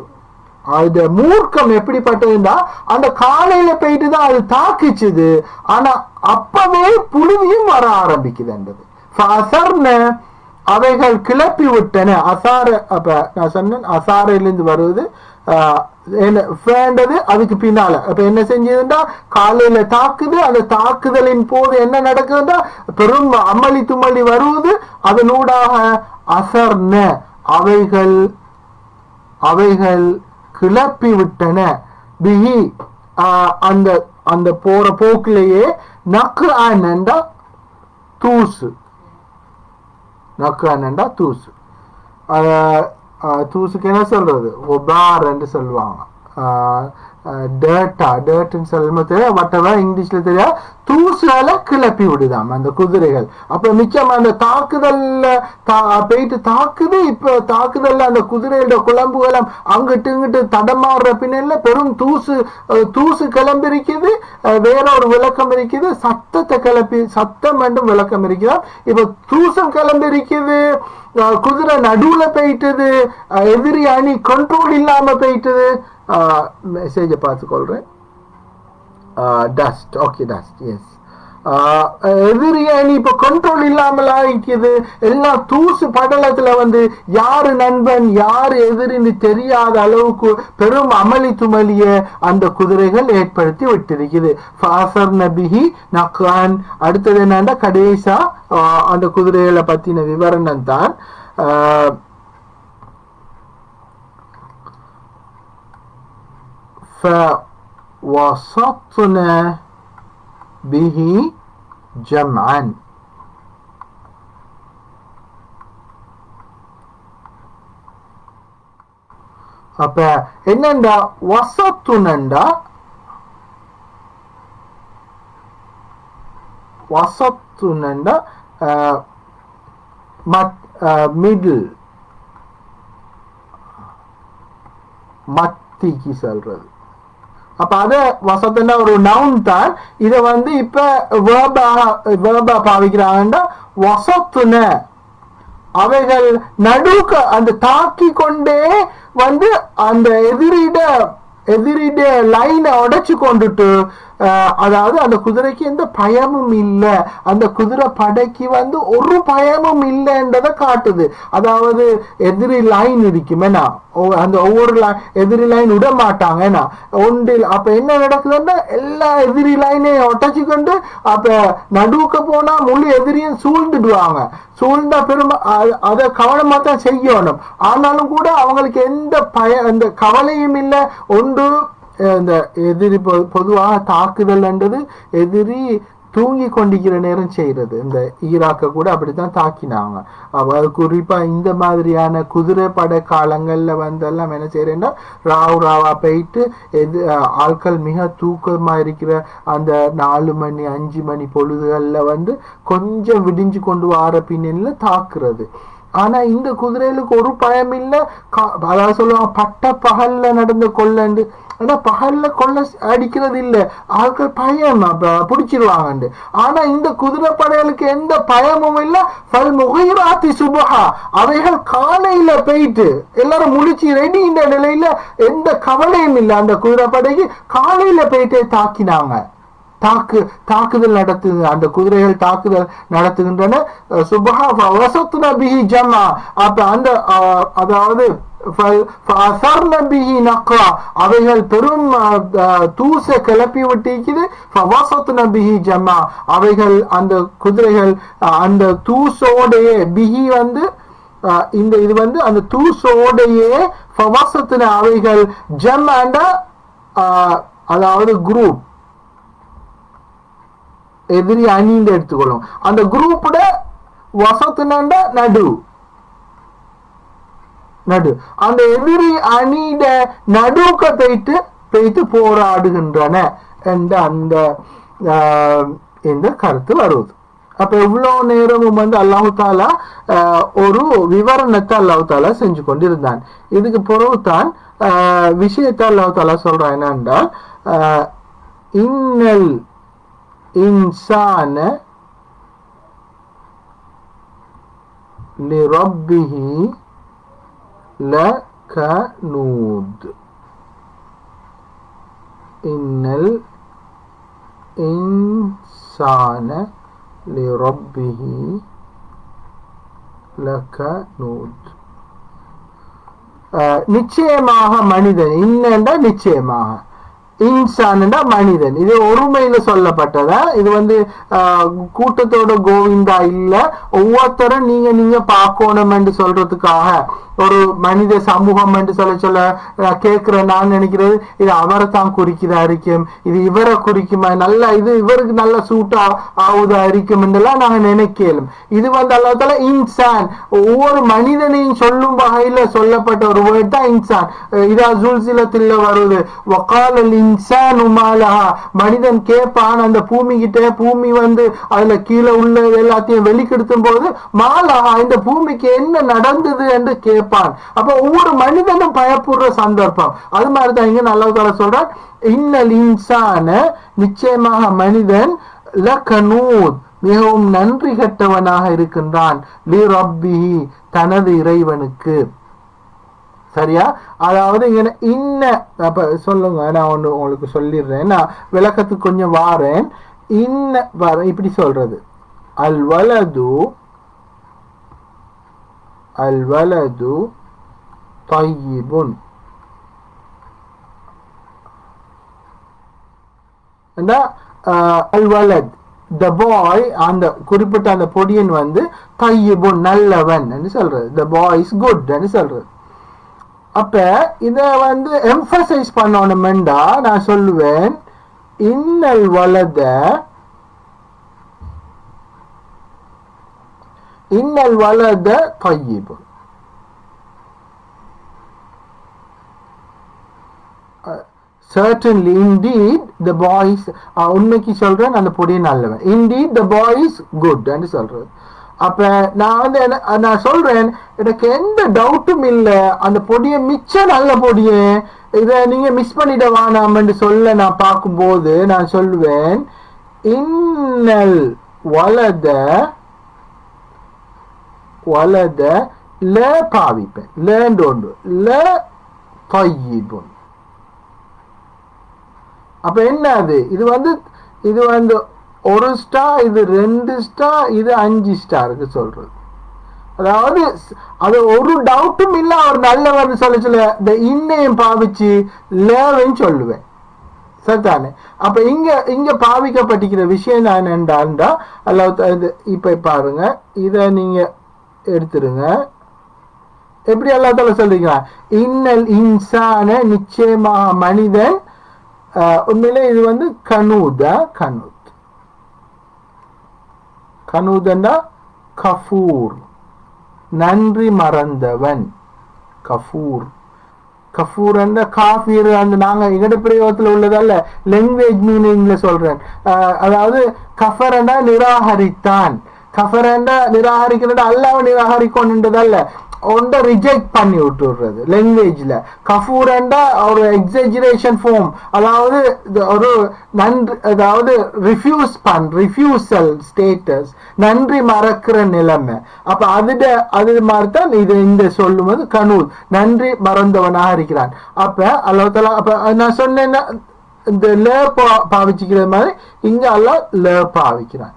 அது மூர்க்கம் எப்படிப்பட்டதுன்னா அந்த காலையில போயிட்டு தான் அது தாக்கிச்சுது ஆனா அப்பவே புழுதியும் வர ஆரம்பிக்குதுன்றது ஃபஅசர்ன, அவைகள் கிளப்பி விட்டன அசார அப்ப நான் சொன்னேன் அசாரையிலிருந்து வருவது ஆஹ், என்ன வேண்டது அதுக்கு பின்னால அப்ப என்ன செஞ்சதுன்னா காலையில தாக்குது அந்த தாக்குதலின் போது என்ன நடக்குதுன்னா பெரும் அமளி துமளி வருவது அதனூடாக அசர்ன அவைகள் அவைகள் கிளப்பி விட்டன பிஹி ஆஹ், அந்த அந்த போற போக்கிலேயே நக்கு ஆனண்டா தூசு நக்கு ஆனண்டா தூசு அஹ், அஹ், தூசுக்கு என்ன சொல்றது ஒபார் என்று சொல்லுவாங்க டேட்டா டேட்டுன்னு சொல்லும்போது தெரியாது வட்டவா இங்கிலீஷ்ல தெரியாது தூசுகளை கிளப்பி விடுதாம் அந்த குதிரைகள் அப்ப மிச்சம் அந்த தாக்குதல்ல தா- போயிட்டு தாக்குது இப்ப தாக்குதல்ல அந்த குதிரையோட குழம்புகளும் அங்கிட்டு இங்கிட்டு தடமாறுற பின்னல்ல பெரும் தூசு அஹ், தூசு கிளம்பி இருக்குது அஹ், வேற ஒரு விளக்கம் இருக்குது சத்தத்தை கிளப்பி சத்தம் என்றும் விளக்கம் இருக்குது இப்ப தூசம் கிளம்பி இருக்குது அஹ், குதிரை நடுவுல போயிட்டது அஹ், எதிரி அணி கண்ட்ரோல் இல்லாம போயிட்டது மெசேஜை பார்த்துக்கொள்றேன் டஸ்ட் ஓகே டஸ்ட் எஸ் எதிரி அணி இப்ப கண்ட்ரோல் இல்லாமல் ஆயிக்குது எல்லாம் தூசு படலத்துல வந்து யாரு நண்பன் யாரு எதிரின்னு தெரியாத அளவுக்கு பெரும் அமளி துமளிய அந்த குதிரைகள் ஏற்படுத்தி விட்டிருக்குது ஃபாசர் நபிஹி நக்கான் அடுத்தது என்னன்னா கடைசா ஆஹ், அந்த குதிரைகளை பத்தின விவரணம் தான் ஆஹ், فوسطنا به جمعا அப்ப என்னண்டா வசத்துனண்டா வசத்துனண்டா மிடில் மத்திக்கு சொல்றது அப்ப அத வசத்துனா ஒரு நவுன் தான் இத வந்து இப்ப வேர்பா வேர்பா பாவிக்கிறாங்கன்னா வசத்துன அவைகள் நடுக்க அந்த தாக்கி கொண்டே வந்து அந்த எதிரிட எதிரிட லைனை உடைச்சு கொண்டுட்டு அஹ், அதாவது அந்த குதிரைக்கு எந்த பயமும் இல்லை அந்த குதிரை படைக்கு வந்து ஒரு பயமும் இல்லைன்றதை காட்டுது அதாவது எதிரி லைன் இருக்குமேனா ஒ- அந்த ஒவ்வொரு line எதிரி லைன் விட மாட்டாங்கண்ணா ஒன்றில் அப்ப என்ன நடக்குதுன்னா எல்லா எதிரி லைனையும் உடைச்சு கொண்டு அப்ப நடுவுக்கு போனா முழு எதிரியும் சூழ்ந்துடுவாங்க சூழ்ந்தா பெரும் அ- அதை கவனமா தான் செய்யணும் ஆனாலும் கூட அவங்களுக்கு எந்த பய அந்த கவலையும் இல்லை ஒன்று அஹ், இந்த எதிரி பொ- பொதுவாக தாக்குதல்ன்றது எதிரி தூங்கி கொண்டிருக்கிற நேரம் செய்யறது இந்த ஈராக்க கூட அப்படித்தான் தாக்கினாங்க அப்ப அது குறிப்பா இந்த மாதிரியான குதிரை படை காலங்கள்ல வந்தெல்லாம் என்ன செய்யறேன்னா ராவ் ராவா போயிட்டு எது அஹ், ஆட்கள் மிக தூக்கமா இருக்கிற அந்த நாலு மணி அஞ்சு மணி பொழுதுகள்ல வந்து கொஞ்சம் விடிஞ்சு கொண்டு வர பின்னணியில தாக்குறது ஆனா இந்த குதிரைகளுக்கு ஒரு பயம் இல்ல கா- அதாவது சொல்லுவாங்க பட்ட பகல்ல நடந்த கொள்ளண்டு ஆனா பகல்ல கொள்ள அடிக்கிறது இல்ல ஆட்கள் பயம் அப்ப பிடிச்சிருவாங்கண்டு ஆனா இந்த குதிரை படைகளுக்கு எந்த பயமும் இல்ல ஃபல் முகைராத்தி சுபஹா அவைகள் காலையில போயிட்டு எல்லாரும் முழிச்சு ரெடி இந்த நிலையில எந்த கவலையும் இல்லை அந்த குதிரை படைக்கு காலையில போயிட்டே தாக்கினாங்க தாக்கு தாக்குதல் நடத்துது அந்த குதிரைகள் தாக்குதல் நடத்துகின்றன அஹ் சுபஹா வசத்துன பிஹி ஜமா அப்ப அந்த அஹ், அதாவது ஃப- ஃபஅசர்ன பிஹி நக்ரா அவைகள் பெரும் அஹ், அஹ், தூசை கிளப்பி விட்டிருக்குது ஃபவசத்துன பிஹி ஜமா அவைகள் அந்த குதிரைகள் அஹ், அந்த தூசோடையே பிஹி வந்து அஹ், இந்த இது வந்து அந்த தூசோடையே ஃபவசத்துன அவைகள் ஜம் அண்ட அதாவது குரூப் எதிரி அணின்னு எடுத்துக்கொள்ளும் அந்த குரூப்போட வசத்துனண்ட நடு நடு அந்த எதிரி அணியிட நடுக்க போயிட்டு போயிட்டு போராடுகின்றன என்ற அந்த ஆஹ், இந்த கருத்து வருவது அப்ப இவ்வளவு நேரமும் வந்து அல்லாஹு தாலா ஆஹ், ஒரு விவரணத்தை அல்லாஹு தாலா செஞ்சு கொண்டிருந்தான் இதுக்கு பிறகுதான் ஆஹ், விஷயத்தை அல்லாஹு தாலா சொல்றான் என்னென்றால் ஆஹ், இன்னல் இன்சான لربه لكنود إن الإنسان لربه لكنود அஹ், நிச்சயமாக மனிதன் இன்னென்றா நிச்சயமாக இன்சான்டா மனிதன் இது ஒருமையில சொல்லப்பட்டதா இது வந்து ஆஹ், கூட்டத்தோட கோவிந்தா இல்ல ஒவ்வொருத்தரும் நீங்க நீங்க பார்க்கணும் என்று சொல்றதுக்காக ஒரு மனித சமூகம் என்று சொல்ல சொல்ல நான் கேட்கிறேன் நான் நினைக்கிறது இது அவரை தான் குறிக்குதா இருக்கும் இது இவரை குறிக்குமா நல்ல இது இவருக்கு நல்ல சூட்டா ஆகுதா இருக்கும் என்றெல்லாம் நாங்க நினைக்கலும் இது வந்து அல்லாத்தால இன்சான் ஒவ்வொரு மனிதனையும் சொல்லும் வகையில சொல்லப்பட்ட ஒரு வேர்ட் தான் இன்சான் அஹ் இதா ஜுல்சிலத்தில் வருது வக்காலல் இன்சான் உமாலஹா மனிதன் கேட்பான் அந்த பூமி கிட்ட பூமி வந்து அதுல கீழே உள்ள எல்லாத்தையும் வெளிக்கெடுத்தும் போது மாலஹா இந்த பூமிக்கு என்ன நடந்தது என்று கேட்பான் அப்ப ஒவ்வொரு மனிதனும் பயப்படுற சந்தர்ப்பம் அது மாதிரிதான் இங்க நல்ல சொல்றான் இன்னல் இன்சான நிச்சயமாக மனிதன் லகனூத் மிகவும் நன்றி கெட்டவனாக இருக்கின்றான் லி ரப்பிஹி தனது இறைவனுக்கு சரியா அதாவது இங்க இன்ன அப்ப சொல்லுங்க நான் ஒண்ணு உங்களுக்கு சொல்லிடுறேன் நான் விளக்கத்துக்கு கொஞ்சம் வாரேன் இன்ன வர இப்படி சொல்றது அல் வலது அல் வலது طيبٌ அல் வலத் த பாய் அந்த குறிப்பிட்ட அந்த பொடியன் வந்து தையிபுன் நல்லவன் என்று சொல்றது த பாய் இஸ் குட் சொல்றது அப்ப இத வந்து எம்பசைஸ் பண்ணணுமெண்டா நான் சொல்லுவேன் இன்னல் வலத இன்னல் வலத தையிபுன் certainly indeed the boy is uh, உண்மைக்கு சொல்றேன் அந்த பொடியை நல்லவன் indeed the boy is good என்று சொல்றது அப்ப நான் வந்து என்ன- நான் சொல்றேன் எனக்கு எந்த டவுட்டும் இல்ல அந்த பொடியை மிச்ச நல்ல பொடியே இத நீங்க மிஸ் பண்ணிட வேணாம்னு சொல்ல நான் பார்க்கும்போது நான் சொல்லுவேன் இன்னல் வலத வலத ல பாவிப்பேன் லேண்டு ஒன்று ல தொய்யிபுன் அப்ப என்ன அது இது வந்து இது வந்து ஒரு ஸ்டார் இது ரெண்டு ஸ்டார் இது அஞ்சு ஸ்டாருக்கு சொல்றது அதாவது ஸ்- அது ஒரு டவுட்டும் இல்ல அவர் நல்லவர் சொல்ல சொல்ல இந்த இன்னையும் பாவிச்சு லேவையும் சொல்லுவேன் சரிதானே அப்ப இங்க இங்க பாவிக்கப்பட்டிருக்கிற விஷயம் நான் என்னண்டாண்டா அல்ல இது இப்ப பாருங்க இத நீங்க எடுத்துருங்க எப்படி அல்லாத்தால சொல்றீங்க இன்னல் இன்சான நிச்சயமாக மனிதன் ஆஹ், உண்மையிலே இது வந்து கனூதா கனூத் கனூதன்னா கஃபூர் நன்றி மறந்தவன் கஃபூர் கஃபூர் அந்த காஃபீர் அந்த நாங்க எங்கட பிரயோகத்துல உள்ளதல்ல லாங்குவேஜ் மீனிங்ல சொல்றேன் ஆஹ், அதாவது கஃபரண்டா நிராகரித்தான் கஃபரண்டா நிராகரிக்கிறதா அல்லாஹ் நிராகரிக்கணுன்றதல்ல ஒன்றை ரிஜெக்ட் பண்ணி விட்டுடுறது லாங்குவேஜ்ல கஃபூரண்டா ஒரு எக்ஸாஜரேஷன் ஃபார்ம் அதாவது இது ஒரு நன்றி அதாவது ரிஃப்யூஸ் பண் ரிஃப்யூசல் ஸ்டேட்டஸ் நன்றி மறக்கிற நிலைமை அப்ப அதுட அது மாதிரி தான் இது இந்த சொல்லும்போது கனூல் நன்றி மறந்தவனாக இருக்கிறான் அப்ப அல்லாஹ் அப்ப நான் சொன்னேன்னா இந்த ல பா- பாவிச்சுக்கிற மாதிரி இங்க அல்லாஹ் ல பாவிக்கிறான்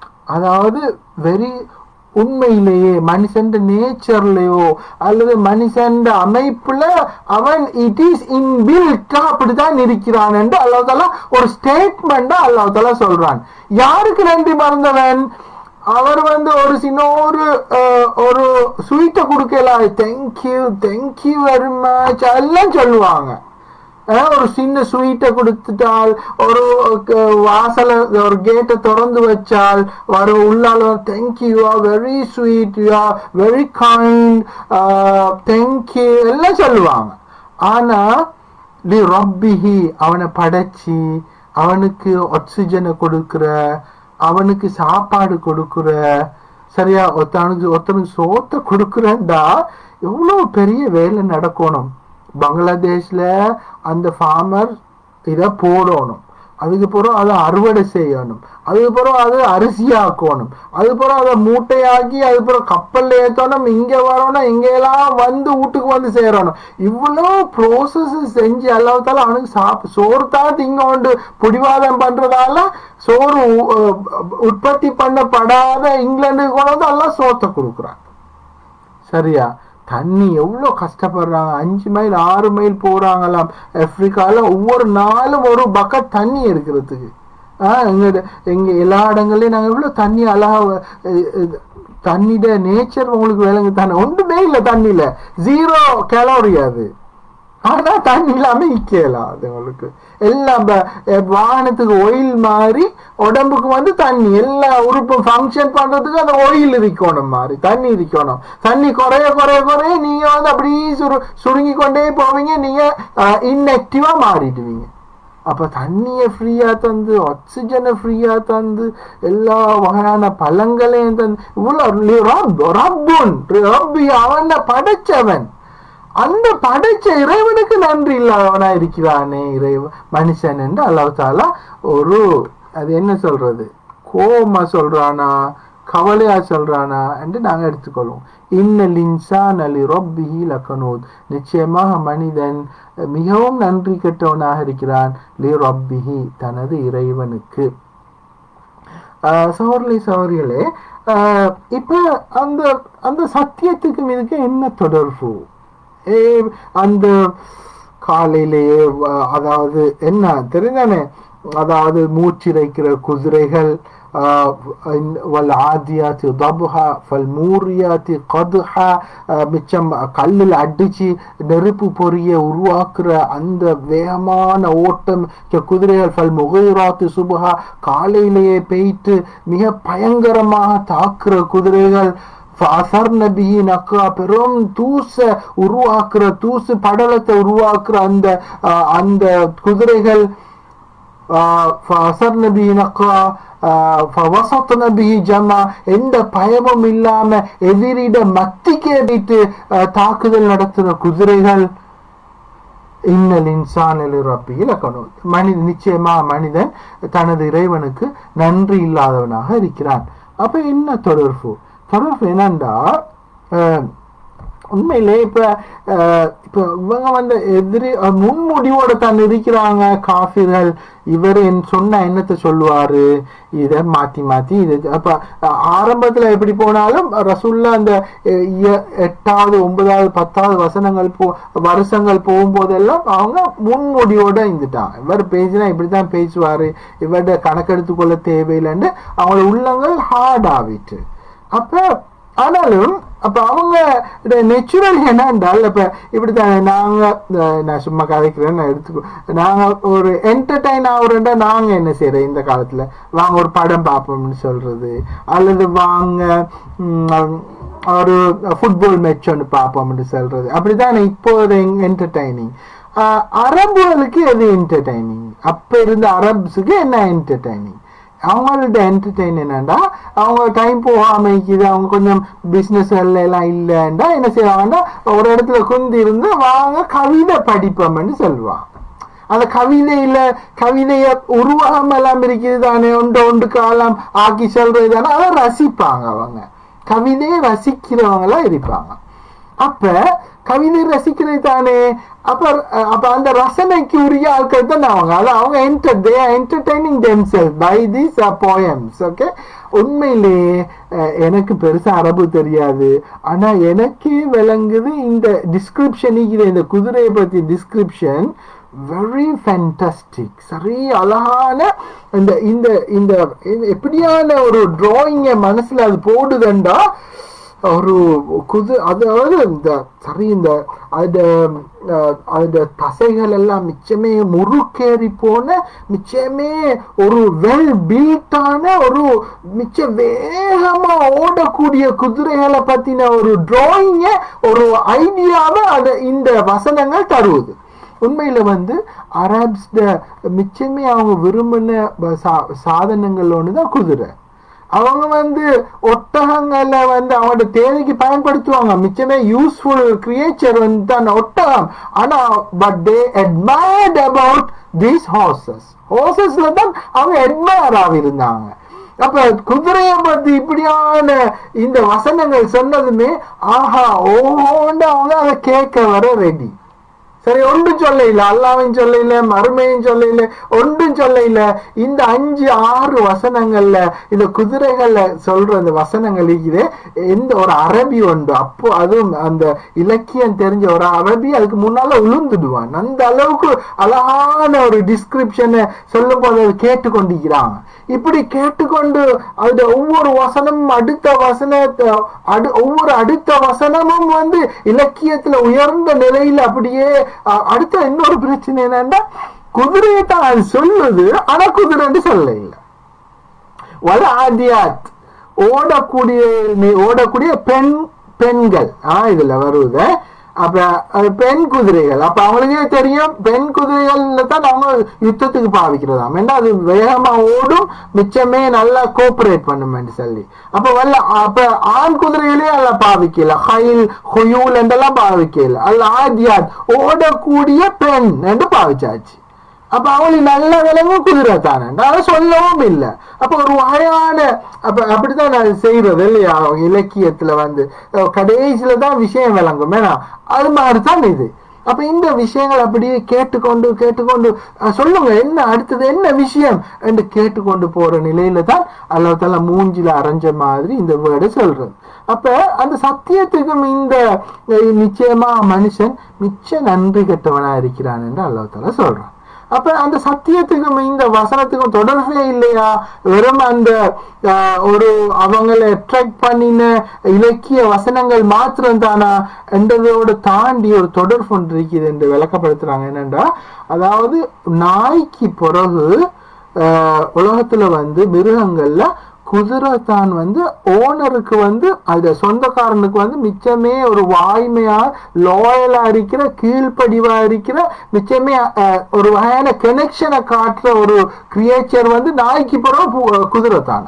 அதாவது வெரி உண்மையிலேயே மனுஷன் நேச்சர்லயோ அல்லது மனுஷன் அமைப்புல அவன் இட் இஸ் இன்பில்ட்டா அப்படித்தான் இருக்கிறான் என்று அல்லாஹ் தாலா ஒரு ஸ்டேட்மெண்டா அல்லாஹ் தாலா சொல்றான் யாருக்கு நன்றி மறந்தவன் அவர் வந்து ஒரு சின்ன ஒரு அஹ், ஒரு ஸ்வீட்டை கொடுக்கலாம் தேங்க்யூ தேங்க்யூ வெரி மச் எல்லாம் சொல்லுவாங்க அஹ் ஒரு சின்ன ஸ்வீட்டை கொடுத்துட்டால் ஒரு க- வாசல ஒரு கேட்டை திறந்து வச்சால் வர உள்ளால thank you you are very sweet you are very kind thank you எல்லாம் சொல்லுவாங்க ஆனா லி ரப்பிஹி அவனை படைச்சி அவனுக்கு ஆக்சிஜனை கொடுக்கிற அவனுக்கு சாப்பாடு கொடுக்கிற சரியா ஒருத்தனுக்கு ஒருத்தனுக்கு சோத்தை கொடுக்குறேன்டா எவ்வளவு பெரிய வேலை நடக்கணும் பங்களாதேஷ்ல அந்த ஃபார்மர் இதை போடணும் அதுக்கப்புறம் அதை அறுவடை செய்யணும் அதுக்கப்புறம் அதை அரிசியாக்கணும் அதுக்கப்புறம் அதை மூட்டையாக்கி அதுக்கப்புறம் கப்பல்ல ஏற்றணும் இங்க வரணும் இங்கெல்லாம் வந்து வீட்டுக்கு வந்து சேரணும் இவ்வளோ ப்ரோசஸ் செஞ்சு எல்லாத்தாலும் அவனுக்கு சாப் சோறு தான் திங்க உண்டு பிடிவாதம் பண்றதால சோறு உ- அஹ் உற்பத்தி பண்ணப்படாத இங்கிலாந்துக்கு கொண்டு வந்து எல்லாம் சோத்தை கொடுக்குறான் சரியா தண்ணி எவ்வளோ கஷ்டப்படுறாங்க அஞ்சு மைல் ஆறு மைல் போறாங்களாம் ஆப்பிரிக்கால ஒவ்வொரு நாளும் ஒரு பக்கெட் தண்ணி எடுக்கிறதுக்கு ஆஹ் எங்க எங்க எல்லா இடங்கள்லயும் நாங்க எவ்வளவு தண்ணி அழகா அஹ், அஹ், தண்ணிட நேச்சர் உங்களுக்கு விளங்கு தானே ஒன்றுமே இல்லை தண்ணியில ஜீரோ கேலோரி அது ஆனா தண்ணி இல்லாம இக்கலாம் அது உங்களுக்கு எல்லாம் ப- அஹ் வாகனத்துக்கு ஒயில் மாதிரி உடம்புக்கு வந்து தண்ணி எல்லா உறுப்பும் ஃபங்க்ஷன் பண்றதுக்கு அந்த ஒயில் இருக்கணும் மாதிரி தண்ணி இருக்கணும் தண்ணி குறைய குறைய குறைய நீங்க வந்து அப்படியே சுரு சுருங்கி கொண்டே போவீங்க நீங்க இன்ஆக்டிவா மாறிடுவீங்க அப்ப தண்ணியை ஃப்ரீயா தந்து ஆக்சிஜனை ஃப்ரீயா தந்து எல்லா வகையான பழங்களையும் தந்து இவ்வளவு ரப் ரப்புன் ரப்பி அவனை படைச்சவன் அந்த படைச்ச இறைவனுக்கு நன்றி இல்லாதவனா இருக்கிறானே இறைவன் மனுஷன் என்று அல்லாஹ் தாலா ஒரு அது என்ன சொல்றது கோமா சொல்றானா கவலையா சொல்றானா என்று நாங்க எடுத்துக்கொள்வோம் இன்னல் இன்சான் அலி ரொப்பிஹி லக்கனூத் நிச்சயமாக மனிதன் மிகவும் நன்றி கெட்டவனாக இருக்கிறான் லி ரொப்பிஹி தனது இறைவனுக்கு ஆஹ் சகோதரி சகோதரிகளே ஆஹ் இப்ப அந்த அந்த சத்தியத்துக்கும் இதுக்கு என்ன தொடர்பு ஏ அந்த காலையிலேயே வ- அதாவது என்ன தெரிஞ்சானே அதாவது மூச்சிறைக்கிற குதிரைகள் ஆஹ் இந்த- வல் ஆதியாத்தி தபுஹா ஃபல் மூரியாத்தி கதுஹா ஆஹ் மிச்சம் கல்லில் அடிச்சு நெருப்பு பொரிய உருவாக்குற அந்த வேகமான ஓட்டம் மிக்க குதிரைகள் ஃபல் முகைராத்து சுபஹா காலையிலேயே பெய்ட்டு மிக பயங்கரமாக தாக்குற குதிரைகள் ஃபஅசர்ன பிஹி நக்கா பெரும் தூச உருவாக்குற தூசு படலத்தை உருவாக்குற அந்த ஆஹ், அந்த குதிரைகள் ஆஹ், ஃபஅசர்ன பிஹி நக்கா ஆஹ், ஃபவசத்ன பிஹி ஜமா எந்த பயமும் இல்லாம எதிரிட மத்திக்கே வைத்து ஆஹ், தாக்குதல் நடத்துற குதிரைகள் இன்னல் இன்சான் ரப்பியில் கனவு மனித நிச்சயமா மனிதன் தனது இறைவனுக்கு நன்றி இல்லாதவனாக இருக்கிறான் அப்ப என்ன தொடர்பு தொடர்பு என்னண்டா அஹ், உண்மையிலே இப்ப அஹ், இப்ப இவங்க வந்து எதிரி அஹ், முன்முடிவோட தான் இருக்கிறாங்க காஃபிர்கள் இவர் என் சொன்ன என்னத்தை சொல்லுவாரு இதை மாத்தி மாத்தி இது அப்ப அஹ், ஆரம்பத்துல எப்படி போனாலும் ரசூல்லா அந்த அஹ், இய- எட்டாவது ஒன்பதாவது பத்தாவது வசனங்கள் போ வருஷங்கள் போகும்போதெல்லாம் அவங்க முன்முடியோட இருந்துட்டாங்க இவர் பேசினா இப்படித்தான் பேசுவாரு இவர்ட கணக்கெடுத்து கொள்ள தேவையில்லைன்னு அவங்களோட உள்ளங்கள் ஹார்ட் ஆகிட்டு அப்ப ஆனாலும் அப்ப அவங்க நெச்சுரல் என்னன்றால் இப்ப இப்படித்தான் நாங்க அஹ், நான் சும்மா கதைக்கிறேன் நான் எடுத்துக்கோ நாங்க ஒரு என்டர்டைன் ஆகுறேன்டா நாங்க என்ன செய்யறோம் இந்த காலத்துல வாங்க ஒரு படம் பார்ப்போம்னு சொல்றது அல்லது வாங்க ம், ஒரு ஃபுட்பால் மேட்ச் ஒன்று பார்ப்போம்னு சொல்றது அப்படிதான் இப்போ என்டர்டைனிங் அரபுகளுக்கு எது என்டர்டைனிங் அப்ப இருந்த அரப்ஸுக்கு என்ன என்டர்டைனிங் அவங்களோட என்டர்டெயின் என்னன்னா அவங்க டைம் போகாம இருக்குது அவங்க கொஞ்சம் பிஸ்னஸ் எல்லாம் இல்லைண்டா என்ன செய்வாங்கன்னா ஒரு இடத்துல குந்தி இருந்து வாங்க கவிதை படிப்போம்னு சொல்லுவாங்க அந்த கவிதையில கவிதைய உருவாகம் எல்லாம் இருக்குது தானே ஒன்று ஒன்று காலம் ஆக்கி சொல்றது தானே அதை ரசிப்பாங்க அவங்க கவிதையை ரசிக்கிறவங்களா இருப்பாங்க அப்ப கவிதை ரசிக்கிறது தானே அப்ப அப்ப அந்த ரசனைக்கு உரிய ஆட்கள் தான் அவங்க அது அவங்க enter they entertaining themselves by these poems okay உண்மையிலேயே அஹ், எனக்கு பெருசா அரபு தெரியாது ஆனா எனக்கே விளங்குது இந்த டிஸ்கிரிப்ஷன் இந்த குதிரையை பத்தி டிஸ்கிரிப்ஷன் வெரி ஃபேண்டஸ்டிக் சரி அழகான இந்த இந்த இந்த இந்த எப்படியான ஒரு டிராயிங்கை மனசுல அது போடுதுண்டா ஒரு குது அதாவது இந்த சரி இந்த அது அந்த தசைகள் எல்லாம் மிச்சமே முறுக்கேறி போன மிச்சமே ஒரு வெல் பில்டான ஒரு மிச்ச வேகமா ஓடக்கூடிய குதிரைகளை பத்தின ஒரு டிராயிங்க ஒரு ஐடியாவை அது இந்த வசனங்கள் தருவது உண்மையில வந்து அரப்ஸ் மிச்சமே அவங்க விரும்பின ப- சா- சாதனங்கள் ஒண்ணுதான் குதிரை அவங்க வந்து ஒட்டகங்களை வந்து அவங்களோட தேவைக்கு பயன்படுத்துவாங்க மிச்சமே யூஸ்ஃபுல் கிரியேச்சர் வந்து தான் ஒட்டகம் ஆனா but they admired about these horses ஹார்சஸ்ல தான் அவங்க admire ஆகியிருந்தாங்க அப்ப குதிரையை பத்தி இப்படியான இந்த வசனங்கள் சொன்னதுமே ஆஹா ஓஹோன்னு அவங்க அதை கேட்க வர ரெடி சரி ஒன்றும் சொல்ல இல்ல அல்லாவையும் சொல்ல இல்ல மறுமையும் சொல்ல இல்ல ஒன்றும் சொல்ல இல்ல இந்த அஞ்சு ஆறு வசனங்கள்ல இந்த குதிரைகள்ல சொல்ற அந்த வசனங்கள் இருக்குது எந்த ஒரு அரபி உண்டு அப்போ அதுவும் அந்த இலக்கியம் தெரிஞ்ச ஒரு அரபி அதுக்கு முன்னால உளுந்துடுவான் அந்த அளவுக்கு அழகான ஒரு டிஸ்கிரிப்ஷனை சொல்லும் போது அது கேட்டுக்கொண்டிருக்கிறான் இப்படி கேட்டுக்கொண்டு அது ஒவ்வொரு வசனமும் அடுத்த வசனத்தை அடு ஒவ்வொரு அடுத்த வசனமும் வந்து இலக்கியத்துல உயர்ந்த நிலையில அப்படியே அ- அடுத்த இன்னொரு பிரச்சனை என்னன்னா குதிரையை தான் அது சொல்லுது ஆனா குதிரைன்னு சொல்ல இல்லை வல ஆதியாத் ஓடக்கூடிய நீ- ஓடக்கூடிய பெண் பெண்கள் ஆ இதுல வருது அப்ப அது பெண் குதிரைகள் அப்ப அவங்களுக்கே தெரியும் பெண் குதிரைகள்ல தான் அவங்க யுத்தத்துக்கு பாவிக்கிறதாம் ஏன்னா அது வேகமா ஓடும் மிச்சமே நல்லா கோஆபரேட் பண்ணுமென்னு சொல்லி அப்ப வல்ல அப்ப ஆண் குதிரைகளே அல்ல பாவிக்கல ஹயில் ஹுயூல் என்றெல்லாம் பாவிக்கல அல்ல ஆதியாத் ஓடக்கூடிய பெண் என்று பாவிச்சாச்சு அப்ப அவங்களுக்கு நல்ல விலங்கு குதிரை தானே அதை சொல்லவும் இல்லை அப்ப ஒரு வகையான அப்ப அப்படித்தான் அது செய்யறது இல்லையா அவங்க இலக்கியத்துல வந்து அஹ் கடைசியில தான் விஷயம் விளங்கும் ஏன்னா அது மாதிரி தான் இது அப்ப இந்த விஷயங்கள் அப்படியே கேட்டுக்கொண்டு கேட்டுக்கொண்டு அஹ் சொல்லுங்க என்ன அடுத்தது என்ன விஷயம் என்று கேட்டுக்கொண்டு போற நிலையில தான் அல்லா தால மூஞ்சில அரைஞ்ச மாதிரி இந்த வேர்டை சொல்றது அப்ப அந்த சத்தியத்துக்கும் இந்த அஹ் நிச்சயமா மனுஷன் மிச்ச நன்றி கெட்டவனா இருக்கிறான் என்று அல்லா தால சொல்றான் அப்ப அந்த சத்தியத்துக்கும் இந்த வசனத்துக்கும் தொடர்பே இல்லையா வெறும் அந்த ஆஹ், ஒரு அவங்களை அட்ராக்ட் பண்ணின இலக்கிய வசனங்கள் மாத்திரம் தானா என்றதோட தாண்டி ஒரு தொடர்பு ஒன்று இருக்குது என்று விளக்கப்படுத்துறாங்க என்னண்டா அதாவது நாய்க்கு பிறகு ஆஹ், உலகத்துல வந்து மிருகங்கள்ல குதிரை தான் வந்து ஓனருக்கு வந்து அது சொந்தக்காரனுக்கு வந்து மிச்சமே ஒரு வாய்மையா லோயலா இருக்கிற கீழ்ப்படிவா இருக்கிற மிச்சமே அஹ், ஒரு வகையான கனெக்ஷனை காட்டுற ஒரு கிரியேச்சர் வந்து நாய்க்கு பிறகு பு- குதிரை தானே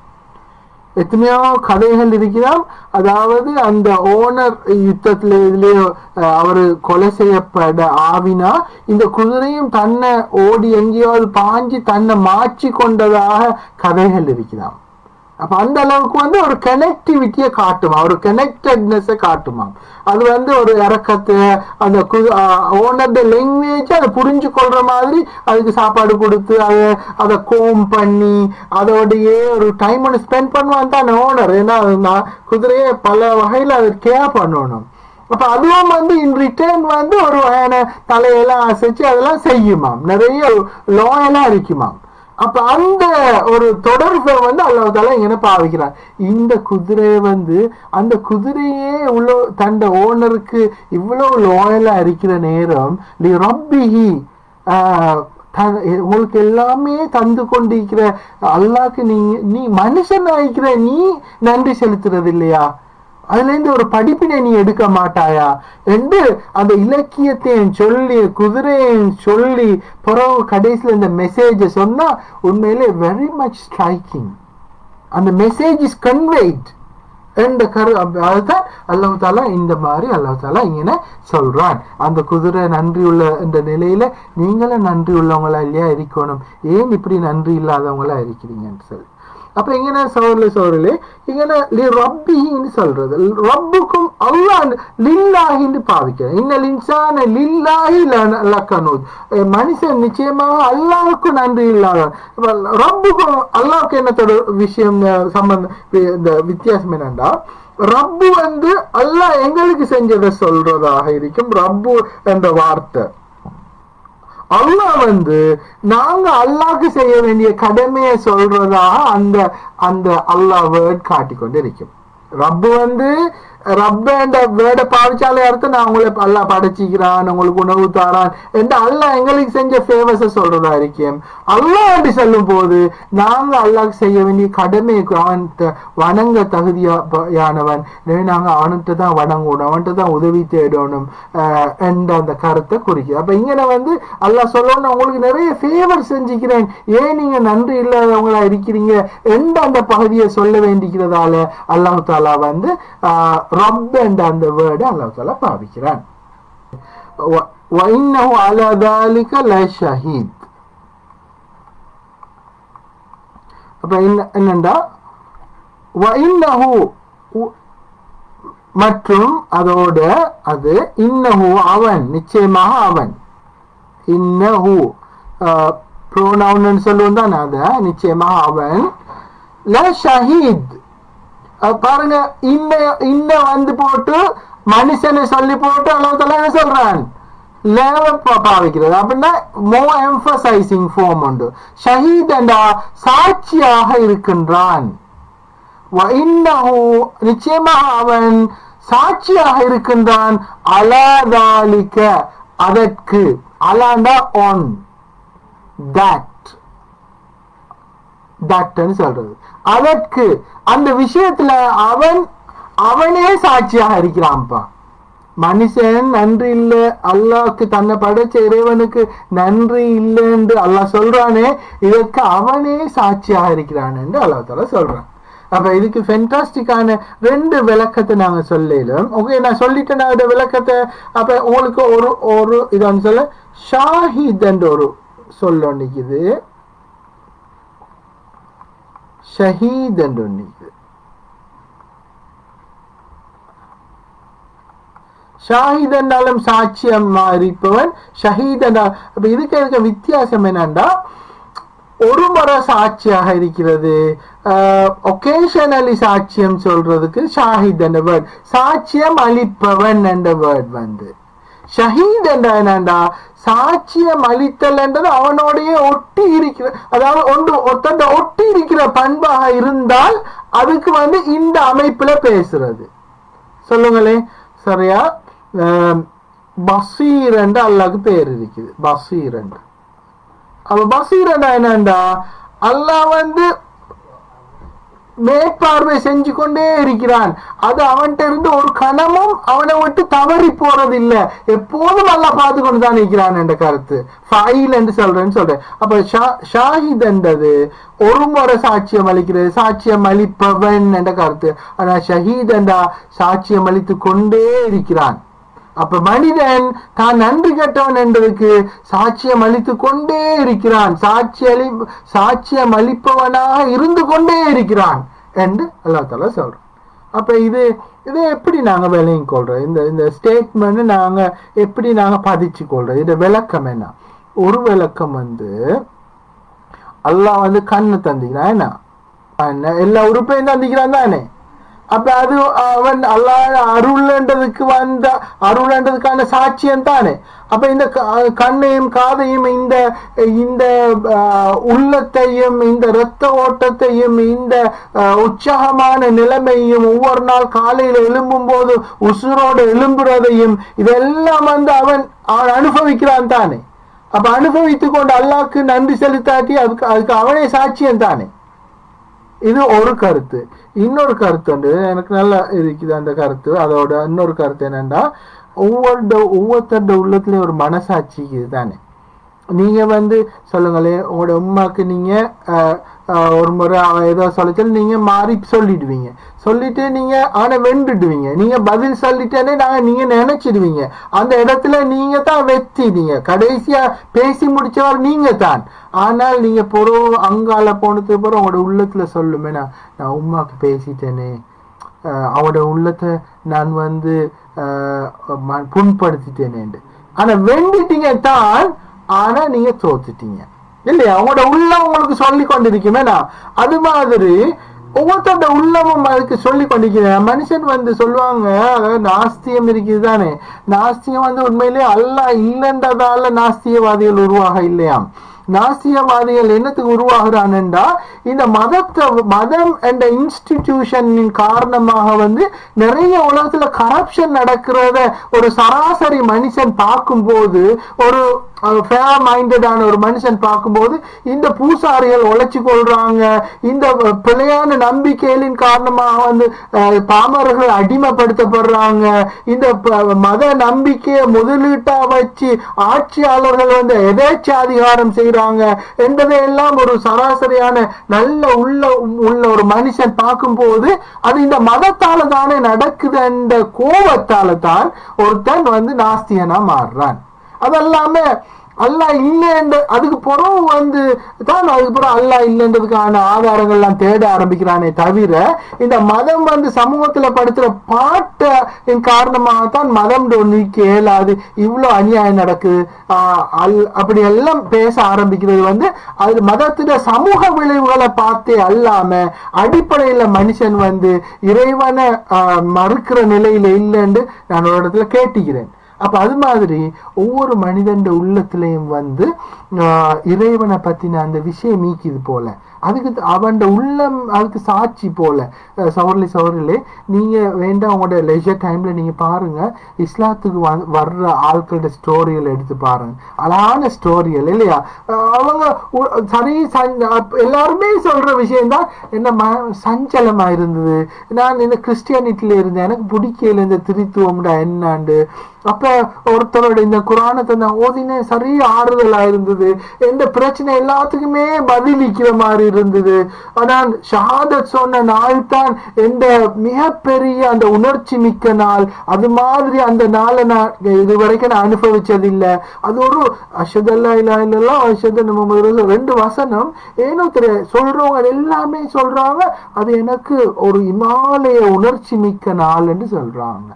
எத்தனையோ கதைகள் இருக்கிறாம் அதாவது அந்த ஓனர் யுத்தத்துல இதுலயோ அஹ், அவரு கொலை செய்யப்பட ஆவினா இந்த குதிரையும் தன்னை ஓடி எங்கேயாவது பாஞ்சு தன்னை மாற்றி கொண்டதாக கதைகள் இருக்கிறாம் அப்ப அந்த அளவுக்கு வந்து ஒரு கனெக்டிவிட்டியை காட்டுமா ஒரு கனெக்டட்னஸை காட்டுமா அது வந்து ஒரு இறக்கத்தை அந்த ஓனர்ட லாங்குவேஜ் அதை புரிஞ்சு கொள்ற மாதிரி அதுக்கு சாப்பாடு கொடுத்து அதை அதை கோம் பண்ணி அதோடையே ஒரு டைம் ஒன்று ஸ்பெண்ட் பண்ணுவான் தான் ஓனர் ஏன்னா அது நான் குதிரையை பல வகையில் அதை கேர் பண்ணணும் அப்ப அதுவும் வந்து இன் ரிட்டர்ன் வந்து ஒரு வகையான தலையெல்லாம் அசைச்சு அதெல்லாம் செய்யுமாம் நிறைய லோயெல்லாம் இருக்குமாம் அப்ப அந்த ஒரு தொடர்பை வந்து அல்லாஹால இങ്ങനെ பாவிக்கிறார் இந்த குதிரையை வந்து அந்த குதிரையே இவ்வளோ தண்ட ஓனருக்கு இவ்வளவு லோயலா இருக்கிற நேரம் லி ரப்பிஹி ஆஹ், த- உங்களுக்கு எல்லாமே தந்து கொண்டிருக்கிற அல்லாஹ்க்கு நீங்க நீ மனுஷன் ஆகிக்கிற நீ நன்றி செலுத்துறது இல்லையா அதுல இருந்து ஒரு படிப்பினை நீ எடுக்க மாட்டாயா என்று அந்த இலக்கியத்தையும் சொல்லி குதிரையையும் சொல்லி பிறகு கடைசியில் இந்த மெசேஜை சொன்னா உண்மையிலே வெரி மச் ஸ்ட்ரைக்கிங் அந்த மெசேஜ் இஸ் கன்வேட் என்ற கரு அப்ப அதுதான் அல்லாஹ் தாலா இந்த மாதிரி அல்லாஹ் தாலா இങ്ങനെ சொல்றான் அந்த குதிரை நன்றி உள்ள இந்த நிலையில நீங்களும் நன்றி உள்ளவங்களா இல்லையா இருக்கணும் ஏன் இப்படி நன்றி இல்லாதவங்களா இருக்கிறீங்கன்னு சொல்லி அப்ப இങ്ങനെ சோர்ல சோர்ல இങ്ങനെ லி ரப்பின்னு சொல்றது ரப்புக்கும் அல்லாஹ் லில்லாஹின்னு பாவிக்கிறேன் இன்னல் இன்சான லில்லாஹி லன- லக்கனூத் அஹ் மனுஷன் நிச்சயமாக அல்லாஹ்வுக்கு நன்றி இல்லாதவன் அப்ப ரப்புக்கும் அல்லாஹ்வுக்கு என்ன தொடர் விஷயம் அஹ், சம்பந்தம் வி- இந்த வித்தியாசம் என்னன்னா ரப்பு வந்து அல்லாஹ் எங்களுக்கு செஞ்சதை சொல்றதாக இருக்கும் ரப்பு என்ற வார்த்தை அல்லாஹ் வந்து நாங்க அல்லாஹ்க்கு செய்ய வேண்டிய கடமையை சொல்றதாக அந்த அந்த அல்லாஹ் வேர்ட் காட்டிக்கொண்டு இருக்கும் ரப்பு வந்து ரப்ப என்ற வேர்டை பாவிச்சாலே அர்த்தம் நான் உங்களை அல்லாஹ் படைச்சிக்கிறான் உங்களுக்கு உணவு தாரான் என்று அல்லாஹ் எங்களுக்கு செஞ்ச ஃபேவர்ஸை சொல்றதா இருக்கேன் அல்லாஹ் என்று சொல்லும் போது நாங்க அல்லாஹ்க்கு செய்ய வேண்டிய கடமை அவன் த- வணங்க தகுதியானவன் எனவே நாங்க அவன்கிட்ட தான் வணங்கணும் அவன்கிட்ட தான் உதவி தேடணும் ஆஹ் என்ற அந்த கருத்தை குறிக்குது அப்ப இங்கே வந்து அல்லாஹ் சொல்லணும் உங்களுக்கு நிறைய ஃபேவர் செஞ்சுக்கிறேன் ஏன் நீங்க நன்றி இல்லாதவங்களா இருக்கிறீங்க என்ற அந்த பகுதியை சொல்ல வேண்டிக்கிறதால அல்லாஹ் தாலா வந்து ஆஹ் ரப் என்ற அந்த வேர்டை அல்லாஹ் தாலா பாவிக்கிறான் வ- وَإِنَّهُ عَلَى ذَلِكَ لَشَهِيدٌ அப்ப என்ன என்னண்டா وَإِنَّهُ உ- மற்றும் அதோட அது இன்னஹு அவன் நிச்சயமாக அவன் இன்னஹு ப்ரோனவுன் சொல்லுவோம் தான் அத நிச்சயமாக அவன் ல ஷஹீத் அஹ் பாருங்க இன்ன இன்ன வந்து போட்டு மனுஷனை சொல்லி போட்டு அல்லாஹ் என்ன சொல்றான் லேவ பா- பாவிக்கிறது அப்படின்னா மோ எம்பசைசிங் ஃபார்ம் உண்டு ஷஹீத் என்றா சாட்சியாக இருக்கின்றான் وَإِنَّهُ நிச்சயமாக அவன் சாட்சியாக இருக்கின்றான் அலாதாலிக்க அதற்கு அலாண்டா on that தட்ன்னு சொல்றது அதற்கு அந்த விஷயத்துல அவன் அவனே சாட்சியாக இருக்கிறான்ப்பா மனுஷன் நன்றி இல்ல அல்லாஹ்க்கு தன்னை படைச்ச இறைவனுக்கு நன்றி இல்லை என்று அல்லாஹ் சொல்றானே இதற்கு அவனே சாட்சியாக இருக்கிறான் என்று அல்லாஹ் தாலா சொல்றான் அப்ப இதுக்கு ஃபென்டாஸ்டிக்கான ரெண்டு விளக்கத்தை நாங்க சொல்லலும் ஓகே நான் சொல்லிட்டேன் நான் இந்த விளக்கத்தை அப்ப உங்களுக்கு ஒரு ஒரு இது வந்து சொல்ல ஷாஹித் என்ற ஒரு சொல்ல நிக்குது ஷஹீத் என்று ஒன்று இருக்குது ஷாஹித் என்றாலும் சாட்சியமா இருப்பவன் ஷஹீத் என்றால் அப்ப இதுக்கு இருக்க வித்தியாசம் என்னன்னா ஒரு முறை சாட்சியாக இருக்கிறது ஒகேஷனலி சாட்சியம் சொல்றதுக்கு ஷாஹித் என்ற வேர்ட் சாட்சியம் அளிப்பவன் என்ற வேர்ட் வந்து ஷஹீத் என்ற என்னண்டா சாட்சியம் அளித்தல் என்றது அவனோடைய ஒட்டி இருக்கிற அதாவது ஒன்று ஒருத்தண்ட ஒட்டி இருக்கிற பண்பாக இருந்தால் அதுக்கு வந்து இந்த அமைப்புல பேசுறது சொல்லுங்களே சரியா அஹ், பசீர் என்று அல்லாஹ்க்கு பேர் இருக்குது பசீர் என்று அப்ப பசீர் என்றா என்னண்டா அல்லாஹ் வந்து மேற்பார்வை செஞ்சு கொண்டே இருக்கிறான் அது அவன்கிட்ட இருந்து ஒரு கணமும் அவனை விட்டு தவறி போறதில்லை எப்போதும் நல்லா பார்த்து கொண்டு தான் இருக்கிறான் என்ற கருத்து ஃபைல் என்று சொல்றேன்னு சொல்றேன் அப்ப ஷா- ஷாஹித் என்றது ஒரு முறை சாட்சியம் அளிக்கிறது சாட்சியம் அளிப்பவன் என்ற கருத்து ஆனா ஷஹீத் என்றா சாட்சியம் அளித்து கொண்டே இருக்கிறான் அப்ப மனிதன் தான் நன்றி கெட்டவன் என்பதற்கு சாட்சியம் அளித்து கொண்டே இருக்கிறான் சாட்சி அளி சாட்சியம் அளிப்பவனாக இருந்து கொண்டே இருக்கிறான் என்று அல்லா தாலா சொல்றோம் அப்ப இது இதை எப்படி நாங்க விலையும் கொள்றோம் இந்த இந்த ஸ்டேட்மெண்ட் நாங்க எப்படி நாங்க பதிச்சு கொள்றோம் இது விளக்கம் என்ன ஒரு விளக்கம் வந்து அல்லாஹ் வந்து கண்ணு தந்திக்கிறான் என்ன என்ன எல்லா உறுப்பையும் தந்திக்கிறான் தானே அப்ப அது அவன் அல்லாஹ் அருள்ன்றதுக்கு வந்த அருள்ன்றதுக்கான சாட்சியம் தானே அப்ப இந்த க- கண்ணையும் காதையும் இந்த இந்த ஆஹ், உள்ளத்தையும் இந்த இரத்த ஓட்டத்தையும் இந்த ஆஹ், உற்சாகமான நிலைமையும் ஒவ்வொரு நாள் காலையில எழும்பும் போது உசுரோடு எழும்புறதையும் இதெல்லாம் வந்து அவன் அவன் அனுபவிக்கிறான் தானே அப்ப அனுபவித்துக் கொண்டு அல்லாஹ்க்கு நன்றி செலுத்தாட்டி அதுக்கு அதுக்கு அவனே சாட்சியம் தானே இது ஒரு கருத்து இன்னொரு கருத்து வந்து எனக்கு நல்லா இருக்குது அந்த கருத்து அதோட இன்னொரு கருத்து என்னன்னா ஒவ்வொரு ஒவ்வொருத்தருடைய உள்ளத்துலயும் ஒரு மனசாட்சி இதுதானே நீங்க வந்து சொல்லுங்களேன் உங்களோட உமாக்கு நீங்க அஹ், அஹ், ஒரு முறை அவன் ஏதோ சொல்லிச்சாலும் நீங்க மாறி சொல்லிடுவீங்க சொல்லிட்டு நீங்க அவனை வெண்டுடுவீங்க நீங்க பதில் சொல்லிட்டேனே நாங்க நீங்க நினைச்சிடுவீங்க அந்த இடத்துல நீங்க தான் வெத்திடுங்க கடைசியா பேசி முடிச்சவர் நீங்க தான் ஆனால் நீங்க பொறோ அங்கால போனதுக்கு அப்புறம் உங்களோட உள்ளத்துல சொல்லுமே நான் நான் உமாக்கு பேசிட்டேனே அஹ் அவனோட உள்ளத்தை நான் வந்து அஹ், ம- புண்படுத்திட்டேனேண்டு ஆனா வெண்டிட்டீங்க தான் ஆனா நீங்க தோத்துட்டீங்க இல்லையா உங்களோட உள்ளம் உங்களுக்கு சொல்லி கொண்டிருக்குமே நான் அது மாதிரி ஒவ்வொருத்தரோட உள்ளமும் அதுக்கு சொல்லி கொண்டிருக்கிறேன் மனுஷன் வந்து சொல்லுவாங்க அதாவது நாஸ்தியம் இருக்குது தானே நாஸ்தியம் வந்து உண்மையிலேயே அல்லாஹ் இல்லைன்றதால நாஸ்தியவாதிகள் உருவாக இல்லையாம் நாசியவாதிகள் என்னத்துக்கு உருவாகிறான்டா இந்த மதத்தை மதம் என்ற இன்ஸ்டிடியூஷனின் காரணமாக வந்து நிறைய உலகத்துல கரப்ஷன் நடக்கிறத ஒரு சராசரி மனுஷன் பார்க்கும்போது ஒரு ஃபேர் மைண்டடான ஒரு மனுஷன் பார்க்கும்போது இந்த பூசாரிகள் உழைச்சி கொள்றாங்க இந்த பிழையான நம்பிக்கைகளின் காரணமாக வந்து அஹ், பாமரர்கள் அடிமைப்படுத்தப்படுறாங்க இந்த ப- மத நம்பிக்கையை முதலீட்டா வச்சு ஆட்சியாளர்கள் வந்து எதேச்சாதிகாரம் செய்றாங்க என்பதை எல்லாம் ஒரு சராசரியான நல்ல உள்ள உள்ள ஒரு மனுஷன் பார்க்கும்போது அது இந்த மதத்தால தானே நடக்குது என்ற கோபத்தால தான் ஒருத்தன் வந்து நாஸ்தியனா மாறுறான் அதெல்லாமே அல்லாஹ் இல்லைன்ற அதுக்கு புறம் வந்து தான் அதுக்கு புறம் அல்லாஹ் இல்லைன்றதுக்கான ஆதாரங்கள்லாம் தேட ஆரம்பிக்கிறானே தவிர இந்த மதம் வந்து சமூகத்துல படுத்துற பாட்டின் காரணமாக தான் மதம் ஒன்று இயலாது இவ்வளோ அநியாயம் நடக்குது ஆஹ் அல் அப்படி எல்லாம் பேச ஆரம்பிக்கிறது வந்து அது மதத்துல சமூக விளைவுகளை பார்த்தே அல்லாம அடிப்படையில மனுஷன் வந்து இறைவனை ஆஹ் மறுக்கிற நிலையில இல்லைன்னு நான் ஒரு இடத்துல கேட்டுக்கிறேன் அப்ப அது மாதிரி ஒவ்வொரு மனிதன் உள்ளத்திலையும் வந்து ஆஹ் இறைவனை பத்தின அந்த விஷயம் மீக்குது போல அதுக்கு அவன் உள்ளம் அதுக்கு சாட்சி போல அஹ் சவர்லி சவர்லே நீங்க வேண்டாம் உங்களோட லெஜர் டைம்ல நீங்க பாருங்க இஸ்லாத்துக்கு வ- வர்ற ஆட்களோட ஸ்டோரிகள் எடுத்து பாருங்க அழகான ஸ்டோரிகள் இல்லையா அஹ் அவங்க உ- சரி சஞ்- அப்ப எல்லாருமே சொல்ற விஷயம்தான் என்ன ம- சஞ்சலமா இருந்தது நான் இந்த கிறிஸ்டியானிட்டில இருந்தேன் எனக்கு பிடிக்கல இந்த திருத்துவம்டா என்னாண்டு அப்ப ஒருத்தரோட இந்த குரானத்தை நான் ஓதினேன் சரி ஆறுதலா இருந்தது எந்த பிரச்சனை எல்லாத்துக்குமே பதிலிக்கிற மாதிரி இருந்தது ஆனால் ஷஹாதத் சொன்ன நாள் தான் எந்த மிகப்பெரிய அந்த உணர்ச்சி மிக்க நாள் அது மாதிரி அந்த நாளை நான் இது வரைக்கும் நான் அனுபவிச்சதில்லை அது ஒரு அஷதல்லா இல்லா இல்லல்லாம் அஷத நம்ம ரெண்டு வசனம் ஏனோ தெரியாது சொல்றவங்க எல்லாமே சொல்றாங்க அது எனக்கு ஒரு இமாலய உணர்ச்சி மிக்க நாள் என்று சொல்றாங்க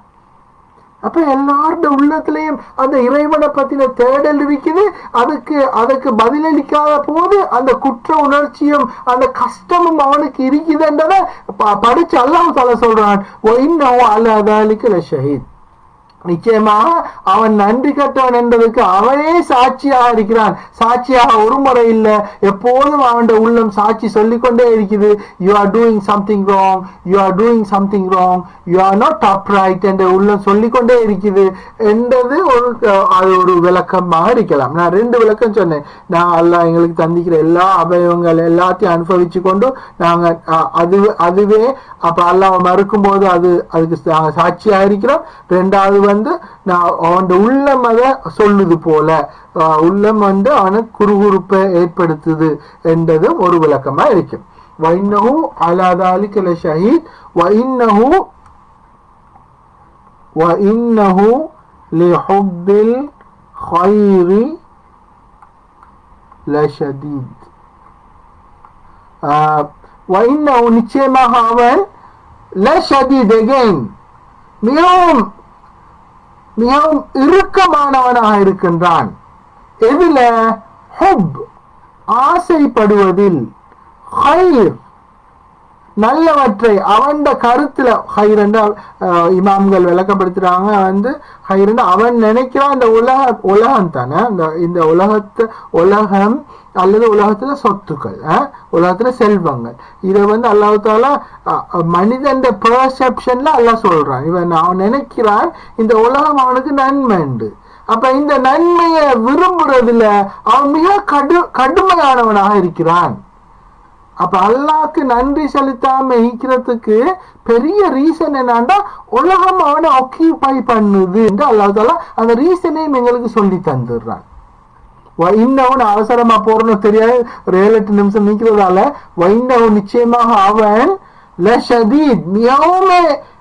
அப்ப எல்லாரோட உள்ளத்திலையும் அந்த இறைவனை பத்தின தேடல் இருக்குது அதுக்கு அதுக்கு பதிலளிக்காத போது அந்த குற்ற உணர்ச்சியும் அந்த கஷ்டமும் அவனுக்கு இருக்குதுன்றத ப- படிச்சு அல்லாஹ் தலை சொல்றான் ஒயின்னவோ அல்லாதாலிக்கு ஷஹீத் நிச்சயமாக அவன் நன்றி கட்டவன் என்பதற்கு அவனே சாட்சியாக இருக்கிறான் சாட்சியாக ஒரு முறை இல்லை எப்போதும் அவன் உள்ளம் சாட்சி சொல்லிக்கொண்டே இருக்குது you are doing something wrong you are doing something wrong you are not up right என்ற உள்ளம் சொல்லிக்கொண்டே இருக்குது என்றது ஒரு அஹ், அது ஒரு விளக்கமாக இருக்கலாம் நான் ரெண்டு விளக்கம் சொன்னேன் நான் அல்லாஹ் எங்களுக்கு தந்திக்கிற எல்லா அவயவங்கள் எல்லாத்தையும் அனுபவிச்சு கொண்டு நாங்கள் அது அதுவே அப்ப அல்லாஹ் மறுக்கும் போது அது அதுக்கு நாங்கள் சாட்சியாக இருக்கிறோம் ரெண்டாவது வந்து நான் அவன் உள்ளம் அதை சொல்லுது போல ஆஹ் உள்ளம் வந்து அவனுக்கு குறுகுறுப்பை ஏற்படுத்துது என்றதும் ஒரு விளக்கமா இருக்கும் வைன்னஹு அலாதாலிக்க லஷஹீத் வைன்னஹு வைன்னஹு லிஹுப்பில் خير லஷதீத் ஆஹ் வைன்னஹு நிச்சயமாக அவன் லஷதீத் again மிகவும் மிகவும் இறுக்கமானவனாக இருக்கின்றான் எதுல ஹுப் ஆசைப்படுவதில் ஹைர் நல்லவற்றை அவன் கருத்துல ஹைர் என்றால் அஹ், இமாம்கள் விளக்கப்படுத்துறாங்க வந்து ஹைர் அவன் நினைக்கிறான் இந்த உலக உலகம் தானே இந்த இந்த உலகத்து உலகம் அல்லது உலகத்துல சொத்துக்கள் அஹ், உலகத்துல செல்வங்கள் இதை வந்து அல்லாஹ் தாலா மனிதன் பெர்செப்ஷன்ல அல்லாஹ் சொல்றான் இவன் அவன் நினைக்கிறான் இந்த உலகம் அவனுக்கு நன்மைண்டு அப்ப இந்த நன்மையை விரும்புறதுல அவன் மிக கடு கடுமையானவனாக இருக்கிறான் அப்ப அல்லாஹ்க்கு நன்றி செலுத்தாம இருக்கிறதுக்கு பெரிய ரீசன் என்னன்னா உலகம் அவனை ஆக்கியூபை பண்ணுது என்று அல்லாஹ் தாலா அந்த ரீசனையும் எங்களுக்கு சொல்லி தந்துடுறான் வைன்னவன் அவசரமா போறன்னு தெரியாது ஒரு ஏழு எட்டு நிமிஷம் நிக்கிறதால வைன்னவன் நிச்சயமாக அவன் லஷதீத் மிகவும்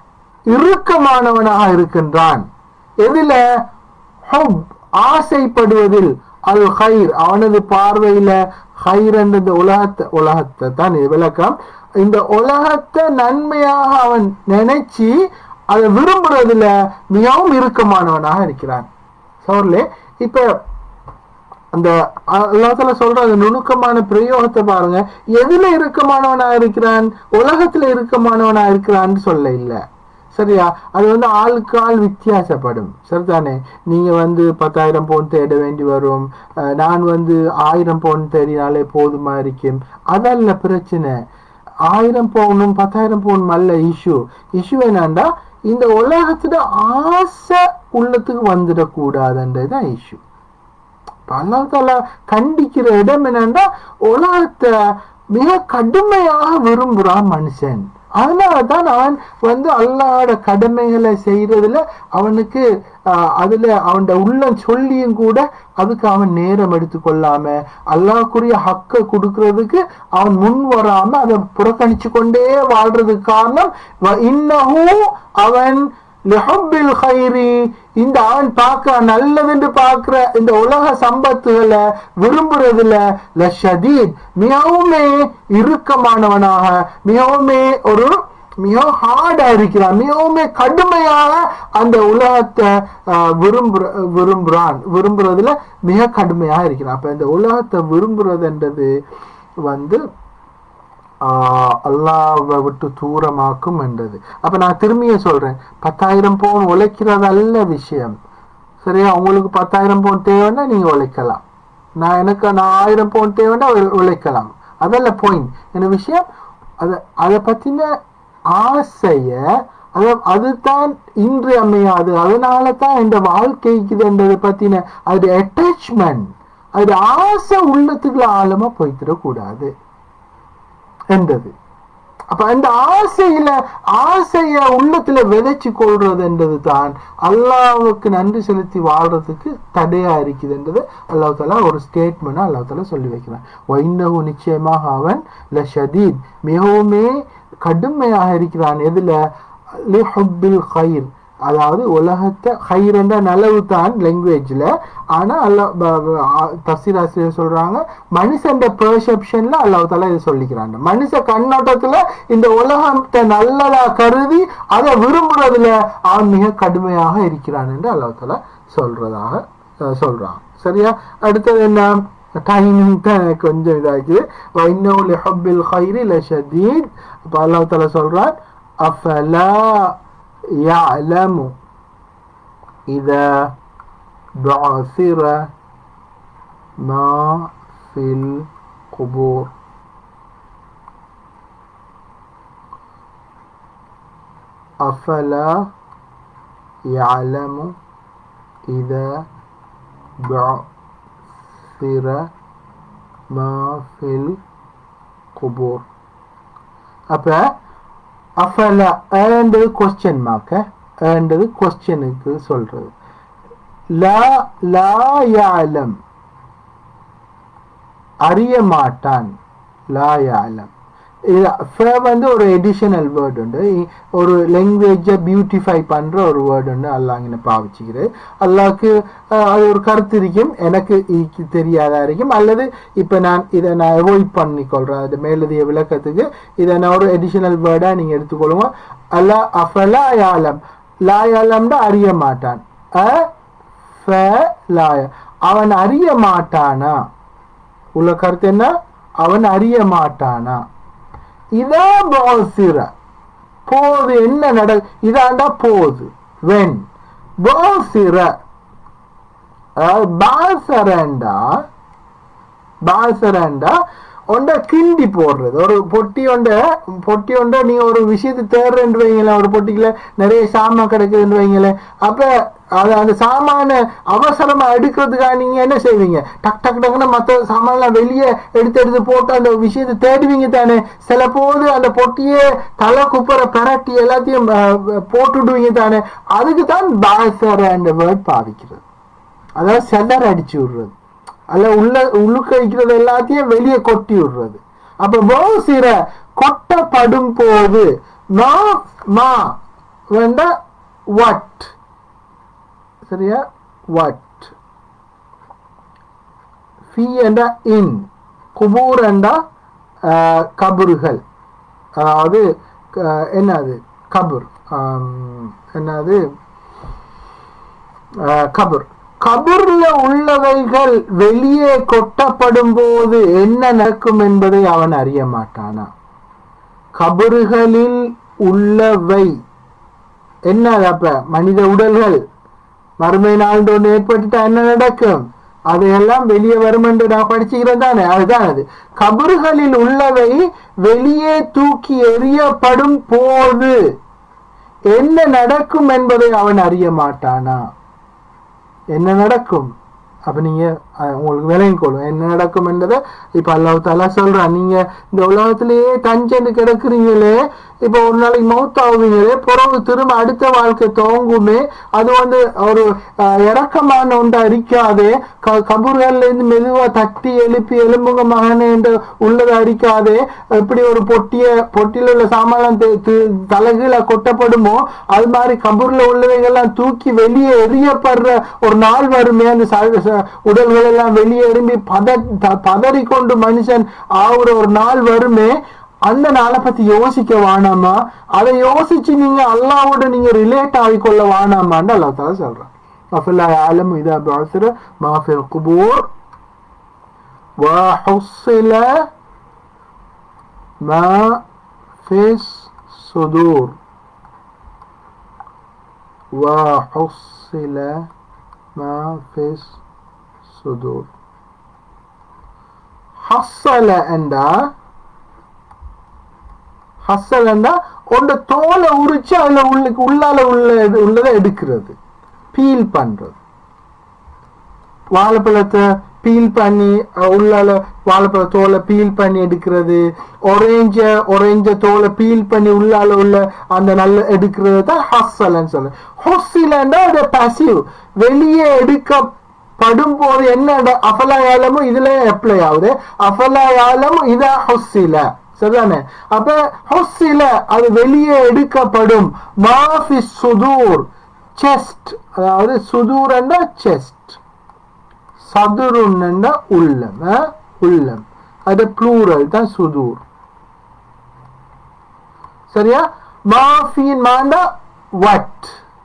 இறுக்கமானவனாக இருக்கின்றான் எதுல ஹுப் ஆசைப்படுவதில் அல் ஹைர் அவனது பார்வையில ஹைர் என்ற இந்த உலகத்தை உலகத்தை தான் இது விளக்கம் இந்த உலகத்தை நன்மையாக அவன் நினைச்சு அதை விரும்புறதுல மிகவும் இறுக்கமானவனாக இருக்கிறான் சோர்லே இப்ப அந்த அல்லாத்துல சொல்ற அந்த நுணுக்கமான பிரயோகத்தை பாருங்க எதுல இறுக்கமானவனா இருக்கிறான் உலகத்துல இறுக்கமானவனா இருக்கிறான்னு சொல்ல இல்ல சரியா அது வந்து ஆளுக்கு ஆள் வித்தியாசப்படும் சரிதானே நீங்க வந்து பத்தாயிரம் பவுன் தேட வேண்டி வரும் அஹ் நான் வந்து ஆயிரம் பவுன் தேடினாலே போதுமா இருக்கும் அதல்ல பிரச்சனை ஆயிரம் பவுனும் பத்தாயிரம் பவுனும் அல்ல இஷ்யூ இஷ்யூ என்னன்னா இந்த உலகத்துல ஆசை உள்ளத்துக்கு வந்துடக்கூடாதுன்றதுதான் இஷ்யூ அல்லாஹால கண்டிக்கிற இடம் என்னன்னா உலகத்தை மிக கடுமையாக விரும்புறான் மனுஷன் அதனாலதான் அவன் வந்து அல்லாஹோட கடமைகளை செய்யறதுல அவனுக்கு ஆஹ், அதுல அவன் உள்ளம் சொல்லியும் கூட அதுக்கு அவன் நேரம் எடுத்துக்கொள்ளாம அல்லாஹ்க்குரிய ஹக்க கொடுக்கறதுக்கு அவன் முன் வராம அதை புறக்கணிச்சு கொண்டே வாழ்றதுக்கு காரணம் வ- இன்னஹு அவன் லிஹுப்பில் ஹைரி இந்த அவன் பார்க்க நல்லதென்று பார்க்கிற இந்த உலக சம்பத்துகளை விரும்புறதுல லஷதீத் மிகவுமே இறுக்கமானவனாக மிகவுமே ஒரு மிகவும் ஹார்டா இருக்கிறான் மிகவுமே கடுமையாக அந்த உலகத்தை ஆஹ், விரும்புற விரும்புறான் விரும்புறதுல மிக கடுமையாக இருக்கிறான் அப்ப இந்த உலகத்தை விரும்புறதுன்றது வந்து ஆஹ், அல்லாஹ்வை விட்டு தூரமாக்கும் என்றது அப்ப நான் திரும்பிய சொல்றேன் பத்தாயிரம் பவுன் உழைக்கிறதல்ல விஷயம் சரியா உங்களுக்கு பத்தாயிரம் பவுன் தேவைன்னா நீங்க உழைக்கலாம் நான் எனக்கு நான் ஆயிரம் பவுன் தேவைன்னா உ- உழைக்கலாம் அதல்ல பாயிண்ட் என்ன விஷயம் அதை அதை பத்தின ஆசைய அது அதுதான் இன்றியமையாது அதனால தான் இந்த வாழ்க்கைக்குதுன்றதை பத்தின அது அட்டாச்மெண்ட் அது ஆசை உள்ளத்துக்குள்ள ஆழமா போய்த்திடக்கூடாது என்றது அப்ப அந்த ஆசையில ஆசைய உள்ளத்துல விதைச்சு கொள்றது என்றது தான் அல்லாவுக்கு நன்றி செலுத்தி வாழ்றதுக்கு தடையா இருக்குதுன்றது அல்லாஹ் தாலா ஒரு ஸ்டேட்மெண்ட் அல்லாஹ் தாலா சொல்லி வைக்கிறான் வைந்தகு நிச்சயமாக அவன் ல ஷதீத் மிகவுமே கடுமையாக இருக்கிறான் எதுல லிஹுப்பில் கயிர் அதாவது உலகத்தை ஹைரண்ட நலவு தான் லாங்குவேஜ்ல ஆனா அல்லாஹ் ப- ப- ஆ- தஃசீர் ஆசிரியர் சொல்றாங்க மனுஷன் பெர்செப்ஷன்ல அல்லாஹ் தாலா இதை சொல்லிக்கிறாங்க மனுஷ கண்ணோட்டத்துல இந்த உலகத்தை நல்லதா கருதி அதை விரும்புறதுல அவன் மிக கடுமையாக இருக்கிறான் என்று அல்லாஹ் தாலா சொல்றதாக அஹ், சொல்றான் சரியா அடுத்தது என்ன டைமிங் தான் எனக்கு கொஞ்சம் இதாக்குது வைன்னோல் ஹப்பில் ஹைரி லஷதீத் அப்போ அல்லாஹ் தாலா சொல்றான் அஃபலா يعلم إذا بعثر ما في القبور أفلا يعلم إذا بعثر ما في القبور அப்ப அஃபல ஏன்றது கொஸ்டின் மார்க்க ஏன்றது கொஸ்டினுக்கு சொல்றது லா லா யாலம் அறிய மாட்டான் லா யாலம் இது ஃப வந்து ஒரு எடிஷனல் வேர்டு உண்டு இ- ஒரு லாங்குவேஜை பியூட்டிஃபை பண்ற ஒரு வேர்டு உண்டு அல்லாஹ் இங்கே பாவிச்சுக்கிறது அல்லாஹ்க்கு அஹ், அது ஒரு கருத்து இருக்கும் எனக்கு இக்கு தெரியாதா இருக்கும் அல்லது இப்போ நான் இதை நான் அவாய்ட் பண்ணிக்கொள்றேன் அது மேலதிக விளக்கத்துக்கு இதை நான் ஒரு எடிஷனல் வேர்டாக நீங்கள் எடுத்துக்கொள்ளுங்க அல்லா அஃபலா யாலம் லா யாலம்னா அறிய மாட்டான் அ ஃப லாய அவன் அறிய மாட்டானா உள்ள கருத்து என்ன அவன் அறிய மாட்டானா இதா பாசிர போது என்ன நட இதாண்டா போது வென் பாசிர பாசரண்டா பாசரண்டா ஒண்ட கிண்டி போடுறது ஒரு பொட்டி ஒண்ட பொட்டி ஒண்ட நீங்க ஒரு விஷயத்தை தேடுறேன்னு வைங்களேன் ஒரு பொட்டிக்குள்ள நிறைய சாமான் கிடைக்குதுன்னு வைங்களேன் அப்ப அது அந்த சாமான அவசரமா எடுக்கிறதுக்காக நீங்க என்ன செய்வீங்க டக் டக் டக்குன்னு மற்ற சாமான்லாம் வெளியே எடுத்து எடுத்து போட்டு அந்த விஷயத்தை தேடுவீங்க தானே சில போது அந்த பொட்டியே தலை குப்புற பரட்டி எல்லாத்தையும் அஹ், போட்டுடுவீங்க தானே அதுக்கு தான் பாசர அந்த வேர்ட் பாவிக்கிறது அதாவது செதர் அடிச்சு விடுறது அல்ல உள்ள உள்ளுக்க வைக்கிறது எல்லாத்தையும் வெளியே கொட்டி விடுறது அப்ப மோசிர கொட்டப்படும் போது மா மா வேண்டா வட் சரியா வட் ஃபி என்ற இன் குபூர் என்றா ஆஹ், கபறுகள் அதாவது க- என்னது கபர் ஆம், என்னது ஆஹ், கபர் கபர்ல உள்ளவைகள் வெளியே கொட்டப்படும் போது என்ன நடக்கும் என்பதை அவன் அறிய மாட்டானா கபறுகளில் உள்ளவை என்ன அப்ப மனித உடல்கள் மறுமை நாள் ஒன்று ஏற்பட்டுட்டா என்ன நடக்கும் அதையெல்லாம் வெளியே வரும் என்று நான் படிச்சுக்கிறேன் தானே அதுதான் அது கபறுகளில் உள்ளவை வெளியே தூக்கி எறியப்படும் போது என்ன நடக்கும் என்பதை அவன் அறிய மாட்டானா என்ன நடக்கும் அப்ப நீங்க அஹ் உங்களுக்கு விளங்கிக்கொள்ளும் என்ன நடக்கும் என்றதை இப்ப அல்லாஹ் தாலா சொல்றான் நீங்க இந்த உலகத்திலேயே தஞ்சன்னு கிடக்குறீங்களே இப்ப ஒரு நாளைக்கு மவுத் ஆகுவீங்களே பிறகு திரும்ப அடுத்த வாழ்க்கை துவங்குமே அது வந்து ஒரு அஹ், இறக்கமான ஒன்றா இருக்காதே க கபூர்கள்ல இருந்து மெதுவா தட்டி எழுப்பி எலும்புங்க மகனே என்று உள்ளதை அடிக்காதே எப்படி ஒரு பொட்டிய பொட்டியில உள்ள சாமான் தலைகீழ கொட்டப்படுமோ அது மாதிரி கபூர்ல உள்ளவைகள்லாம் தூக்கி வெளியே எரியப்படுற ஒரு நாள் வருமே அந்த ச- ச- உடல்கள் எல்லாம் வெளியே எறும்பி பத த- பதறிக்கொண்டு மனுஷன் ஆகுற ஒரு நாள் வருமே அந்த நாளை பத்தி யோசிக்க வேணாமா அதை யோசிச்சு நீங்க அல்லாவோட நீங்க ரிலேட் ஆகிக்கொள்ள வேணாமான்னு அல்லா தாலா சொல்றான் أفلا يعلم إذا بعثر ما في القبور وحصل ما في الصدور وحصل ما في الصدور حصل என்றா ஹசலண்டா உண்ட தோலை உரிச்சு அதுல உள்ள உள்ளால உள்ள உள்ளதை எடுக்கிறது பீல் பண்றது வாழைப்பழத்தை பீல் பண்ணி அஹ், உள்ளால வாழைப்பழ தோலை பீல் பண்ணி எடுக்கிறது ஒரேஞ்ச ஒரேஞ்ச தோலை பீல் பண்ணி உள்ளால உள்ள அந்த நல்ல எடுக்கிறது தான் ஹஸ்ஸலன்னு சொல்ல ஹொஸ்ஸிலண்டா அது பசிவ் வெளியே எடுக்கப்படும் போது என்ன அஃபலாயாலமும் இதுல அப்ளை ஆகுது அஃபலாயாலமும் இதா ஹொஸ்ஸில சரிதானே அப்ப ஹொஸ்ஸில அது வெளியே எடுக்கப்படும் மாஃபி சுதூர் செஸ்ட் அதாவது சுதூரன்னா செஸ்ட் சதுருன்னா உள்ளம் அஹ், உள்ளம் அது ப்ளூரல் தான் சுதூர் சரியா மாஃபின் மாண்டா வட்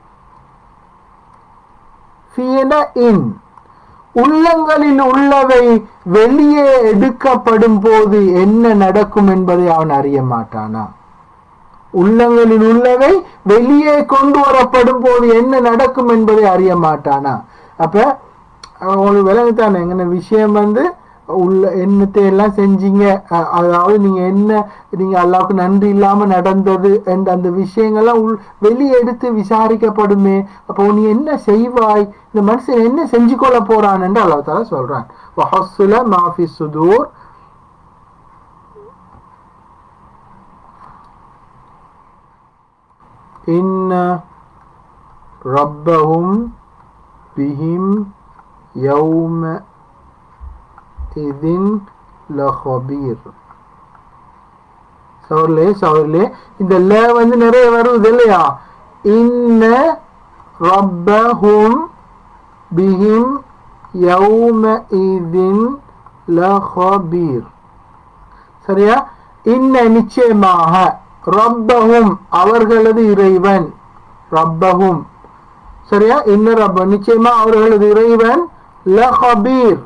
ஃபீனா இன் உள்ளங்களில் உள்ளவை வெளியே எடுக்கப்படும் போது என்ன நடக்கும் என்பதை அவன் அறிய மாட்டானா உள்ளங்களில் உள்ளவை வெளியே கொண்டு வரப்படும் போது என்ன நடக்கும் என்பதை அறிய மாட்டானா அப்ப உங்களுக்கு விலங்குத்தானே எங்கன விஷயம் வந்து உள்ள என்னத்தை எல்லாம் செஞ்சீங்க அ- அதாவது நீங்க என்ன நீங்க அல்லாவுக்கு நன்றி இல்லாம நடந்தது என்ற அந்த விஷயங்கள்லாம் உள் வெளியே எடுத்து விசாரிக்கப்படுமே அப்போ நீ என்ன செய்வாய் இந்த மனுஷன் என்ன செஞ்சு கொள்ள போறான் என்று அல்லாஹ் தாலா சொல்றான் வஹஸ்ஸுல மாஃபி சுதூர் إن ربهم بهم يومئذ لخبير சவர்லே சவர்லே இந்த ல வந்து நிறைய வருது இல்லையா இன்ன ரப்பஹும் பிஹிம் யௌமஇதின் லஹபீர் சரியா இன்ன நிச்சயமாக ரப்பஹும் அவர்களது இறைவன் ரப்பஹும் சரியா இன்ன ரப்ப நிச்சயமா அவர்களது இறைவன் லஹபீர்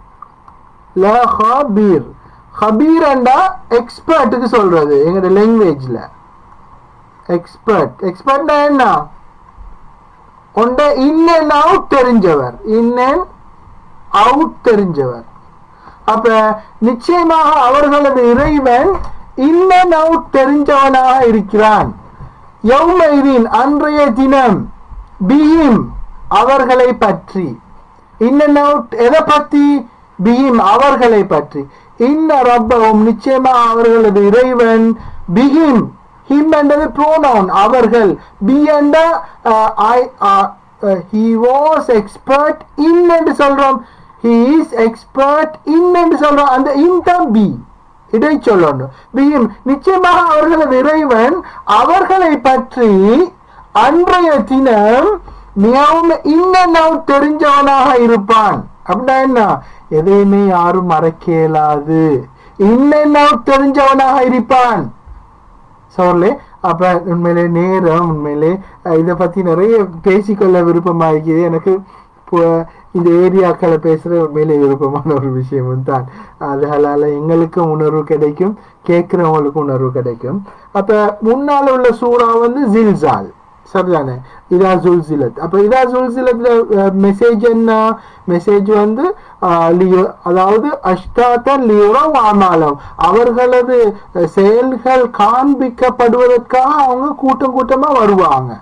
லஹபீர் ஹபீர் என்றா எக்ஸ்பர்ட்டுக்கு சொல்றது எங்கட லாங்குவேஜ்ல எக்ஸ்பர்ட் எக்ஸ்பர்ட்னா என்ன உண்ட இன் அண்ட் அவுட் தெரிஞ்சவர் இன் அண்ட் அவுட் தெரிஞ்சவர் அப்ப நிச்சயமாக அவர்களது இறைவன் இன் அண்ட் அவுட் தெரிஞ்சவனாக இருக்கிறான் யௌமைதீன் அன்றைய தினம் பீம் அவர்களை பற்றி இன் அண்ட் அவுட் எதை பற்றி பீம் அவர்களை பற்றி இன்ன ரப்பவும் நிச்சயமாக அவர்களது இறைவன் பிஹிம் ஹிம் என்றது ப்ரோனவுன் அவர்கள் பி என்ற I he was expert in என்று சொல்றோம் ஹி இஸ் எக்ஸ்பர்ட் இன் என்று சொல்றோம் அந்த இன் தான் பி இதை சொல்லணும் பியும் நிச்சயமாக அவர்களது இறைவன் அவர்களை பற்றி அன்றைய தினம் மிகவும் இன்னும் தெரிஞ்சவனாக இருப்பான் அப்படின்னா என்ன எதையுமே யாரும் மறைக்க இயலாது இன்னும் தெரிஞ்சவனாக இருப்பான் சோர்லே அப்ப உண்மையிலே நேரம் உண்மையிலே அஹ், இதை பத்தி நிறைய பேசிக்கொள்ள விருப்பமா இருக்குது எனக்கு இப்போ இந்த ஏரியாக்களை பேசுற உண்மையிலே விருப்பமான ஒரு விஷயம் தான் அதனால எங்களுக்கும் உணர்வு கிடைக்கும் கேட்கிறவங்களுக்கும் உணர்வு கிடைக்கும் அப்ப முன்னால உள்ள சூறா வந்து ஜில்சால் சரிதானே இதா ஜுல்சிலத் அப்ப இதா ஜுல்சிலத்ல மெசேஜ் என்ன மெசேஜ் வந்து ஆஹ், லியோ- அதாவது அஷ்டாத்தன் லியோரோ வாமாலம் அவர்களது அஹ், செயல்கள் காண்பிக்கப்படுவதற்காக அவங்க கூட்டம் கூட்டமா வருவாங்க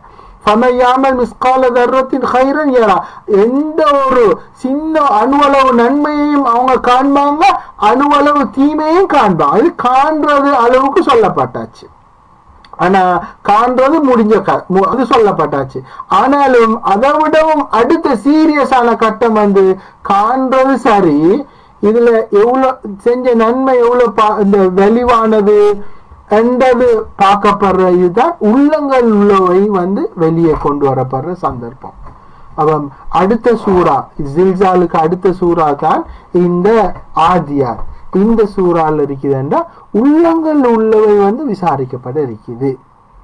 ஃபமையாமல் மிஸ்கால தர்றத்தின் ஹைரன் ஏறா எந்த ஒரு சின்ன அணுவளவு நன்மையையும் அவங்க காண்பாங்க அணுவளவு தீமையும் காண்பாங்க அது காண்றது அளவுக்கு சொல்லப்பட்டாச்சு ஆனா காண்றது முடிஞ்ச க- மு- அது சொல்லப்பட்டாச்சு ஆனாலும் அதை விடவும் அடுத்த சீரியஸான கட்டம் வந்து காண்றது சரி இதுல எவ்வளவு செஞ்ச நன்மை எவ்வளவு பா- இந்த வெளிவானது என்றது பார்க்கப்படுற இதுதான் உள்ளங்கள் உள்ளவை வந்து வெளியே கொண்டு வரப்படுற சந்தர்ப்பம் அவன் அடுத்த சூறா ஜில்சாலுக்கு அடுத்த சூறா தான் இந்த ஆதியார் இந்த சூறால இருக்குதுன்றா உள்ளங்கள் உள்ளவை வந்து விசாரிக்கப்பட இருக்குது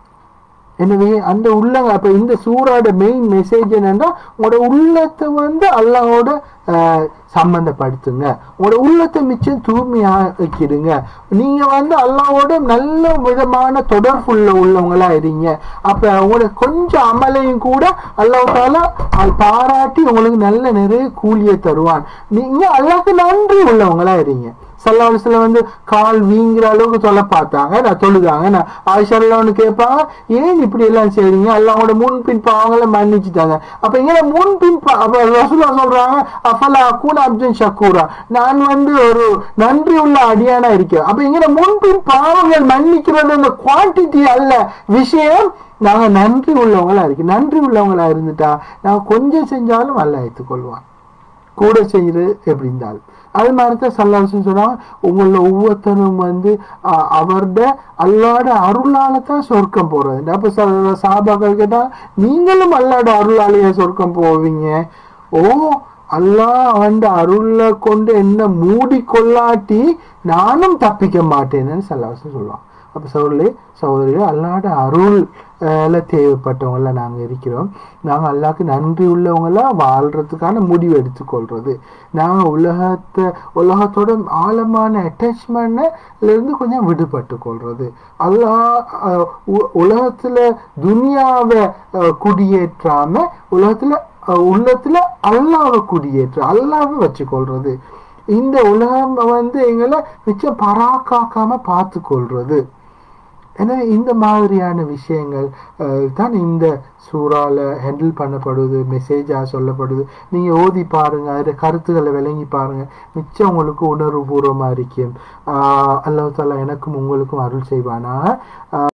எனவே அந்த உள்ளங்க அப்ப இந்த சூறாட மெயின் மெசேஜ் என்னன்னா உங்களோட உள்ளத்தை வந்து அல்லாஹ்வோட அஹ், சம்பந்தப்படுத்துங்க உங்களோட உள்ளத்தை மிச்சம் தூய்மையா வைக்கிடுங்க நீங்க வந்து அல்லாஹ்வோட நல்ல விதமான தொடர்புள்ள உள்ளவங்களா இருங்க அப்ப உங்களோட கொஞ்சம் அமலையும் கூட அல்லாஹ் தாலா அது பாராட்டி உங்களுக்கு நல்ல நிறைய கூலியை தருவான் நீங்க அல்லாஹ்க்கு நன்றி உள்ளவங்களா இருங்க சல்லாஹ் வந்து கால் வீங்குற அளவுக்கு சொல்ல பார்த்தாங்க நான் தொழுதாங்க நான் ஆயிஷான்னு கேட்பாங்க ஏன் இப்படி எல்லாம் செய்றீங்க அல்லாவோட முன்பின் பாவங்களை மன்னிச்சுட்டாங்க அப்ப இங்க முன்பின் பா- அப்ப ரசூலா சொல்றாங்க அஃபலா கூன அப்துன் ஷக்கூரா நான் வந்து ஒரு நன்றி உள்ள அடியானா இருக்கேன் அப்ப இங்க முன்பின் பாவங்கள் மன்னிக்கிறது அந்த குவான்டிட்டி அல்ல விஷயம் நாங்க நன்றி உள்ளவங்களா இருக்கு நன்றி உள்ளவங்களா இருந்துட்டா நாங்க கொஞ்சம் செஞ்சாலும் அல்ல ஏற்றுக்கொள்வான் கூட செய்யறது எப்படி இருந்தாலும் அது மாதிரி தான் சல்லாசன் சொன்னாங்க உங்கள ஒவ்வொருத்தரும் வந்து அஹ், அவர்ட அல்லாட அருளால தான் சொர்க்கம் போறது அப்ப ச- சாபாக்கள் கேட்டா நீங்களும் அல்லாட அருளாலேயே சொர்க்கம் போவீங்க ஓ அல்லாஹ் அவன் அருளை கொண்டு என்ன மூடிக்கொள்ளாட்டி நானும் தப்பிக்க மாட்டேன்னு சல்லாசன் சொல்லுவான் அப்ப சகோதரி சகோதரிகள் அல்லாட அருள் அஹ், தேவைப்பட்டவங்கள நாங்க இருக்கிறோம் நாங்க அல்லாஹ்க்கு நன்றி உள்ளவங்களா வாழ்றதுக்கான முடிவு எடுத்துக்கொள்றது நாங்க உலகத்தை உலகத்தோட ஆழமான அட்டாச்மெண்ட்ல இருந்து கொஞ்சம் விடுபட்டு கொள்றது அல்லாஹ் அஹ், உ- உலகத்துல துனியாவை அஹ், குடியேற்றாம உலகத்துல அஹ், உள்ளத்துல அல்லாவை குடியேற்று அல்லாவை வச்சுக்கொள்றது இந்த உலகம் வந்து எங்களை மிச்சம் பராக்காக்காம பார்த்து கொள்றது எனவே இந்த மாதிரியான விஷயங்கள் அஹ், தான் இந்த சூறால ஹேண்டில் பண்ணப்படுது மெசேஜாக சொல்லப்படுது நீங்கள் ஓதி பாருங்க அதில் கருத்துக்களை விளங்கி பாருங்க மிச்சம் உங்களுக்கு உணர்வுபூர்வமாக இருக்கும் அல்லாஹ் தாலா எனக்கும் உங்களுக்கும் அருள் செய்வானாக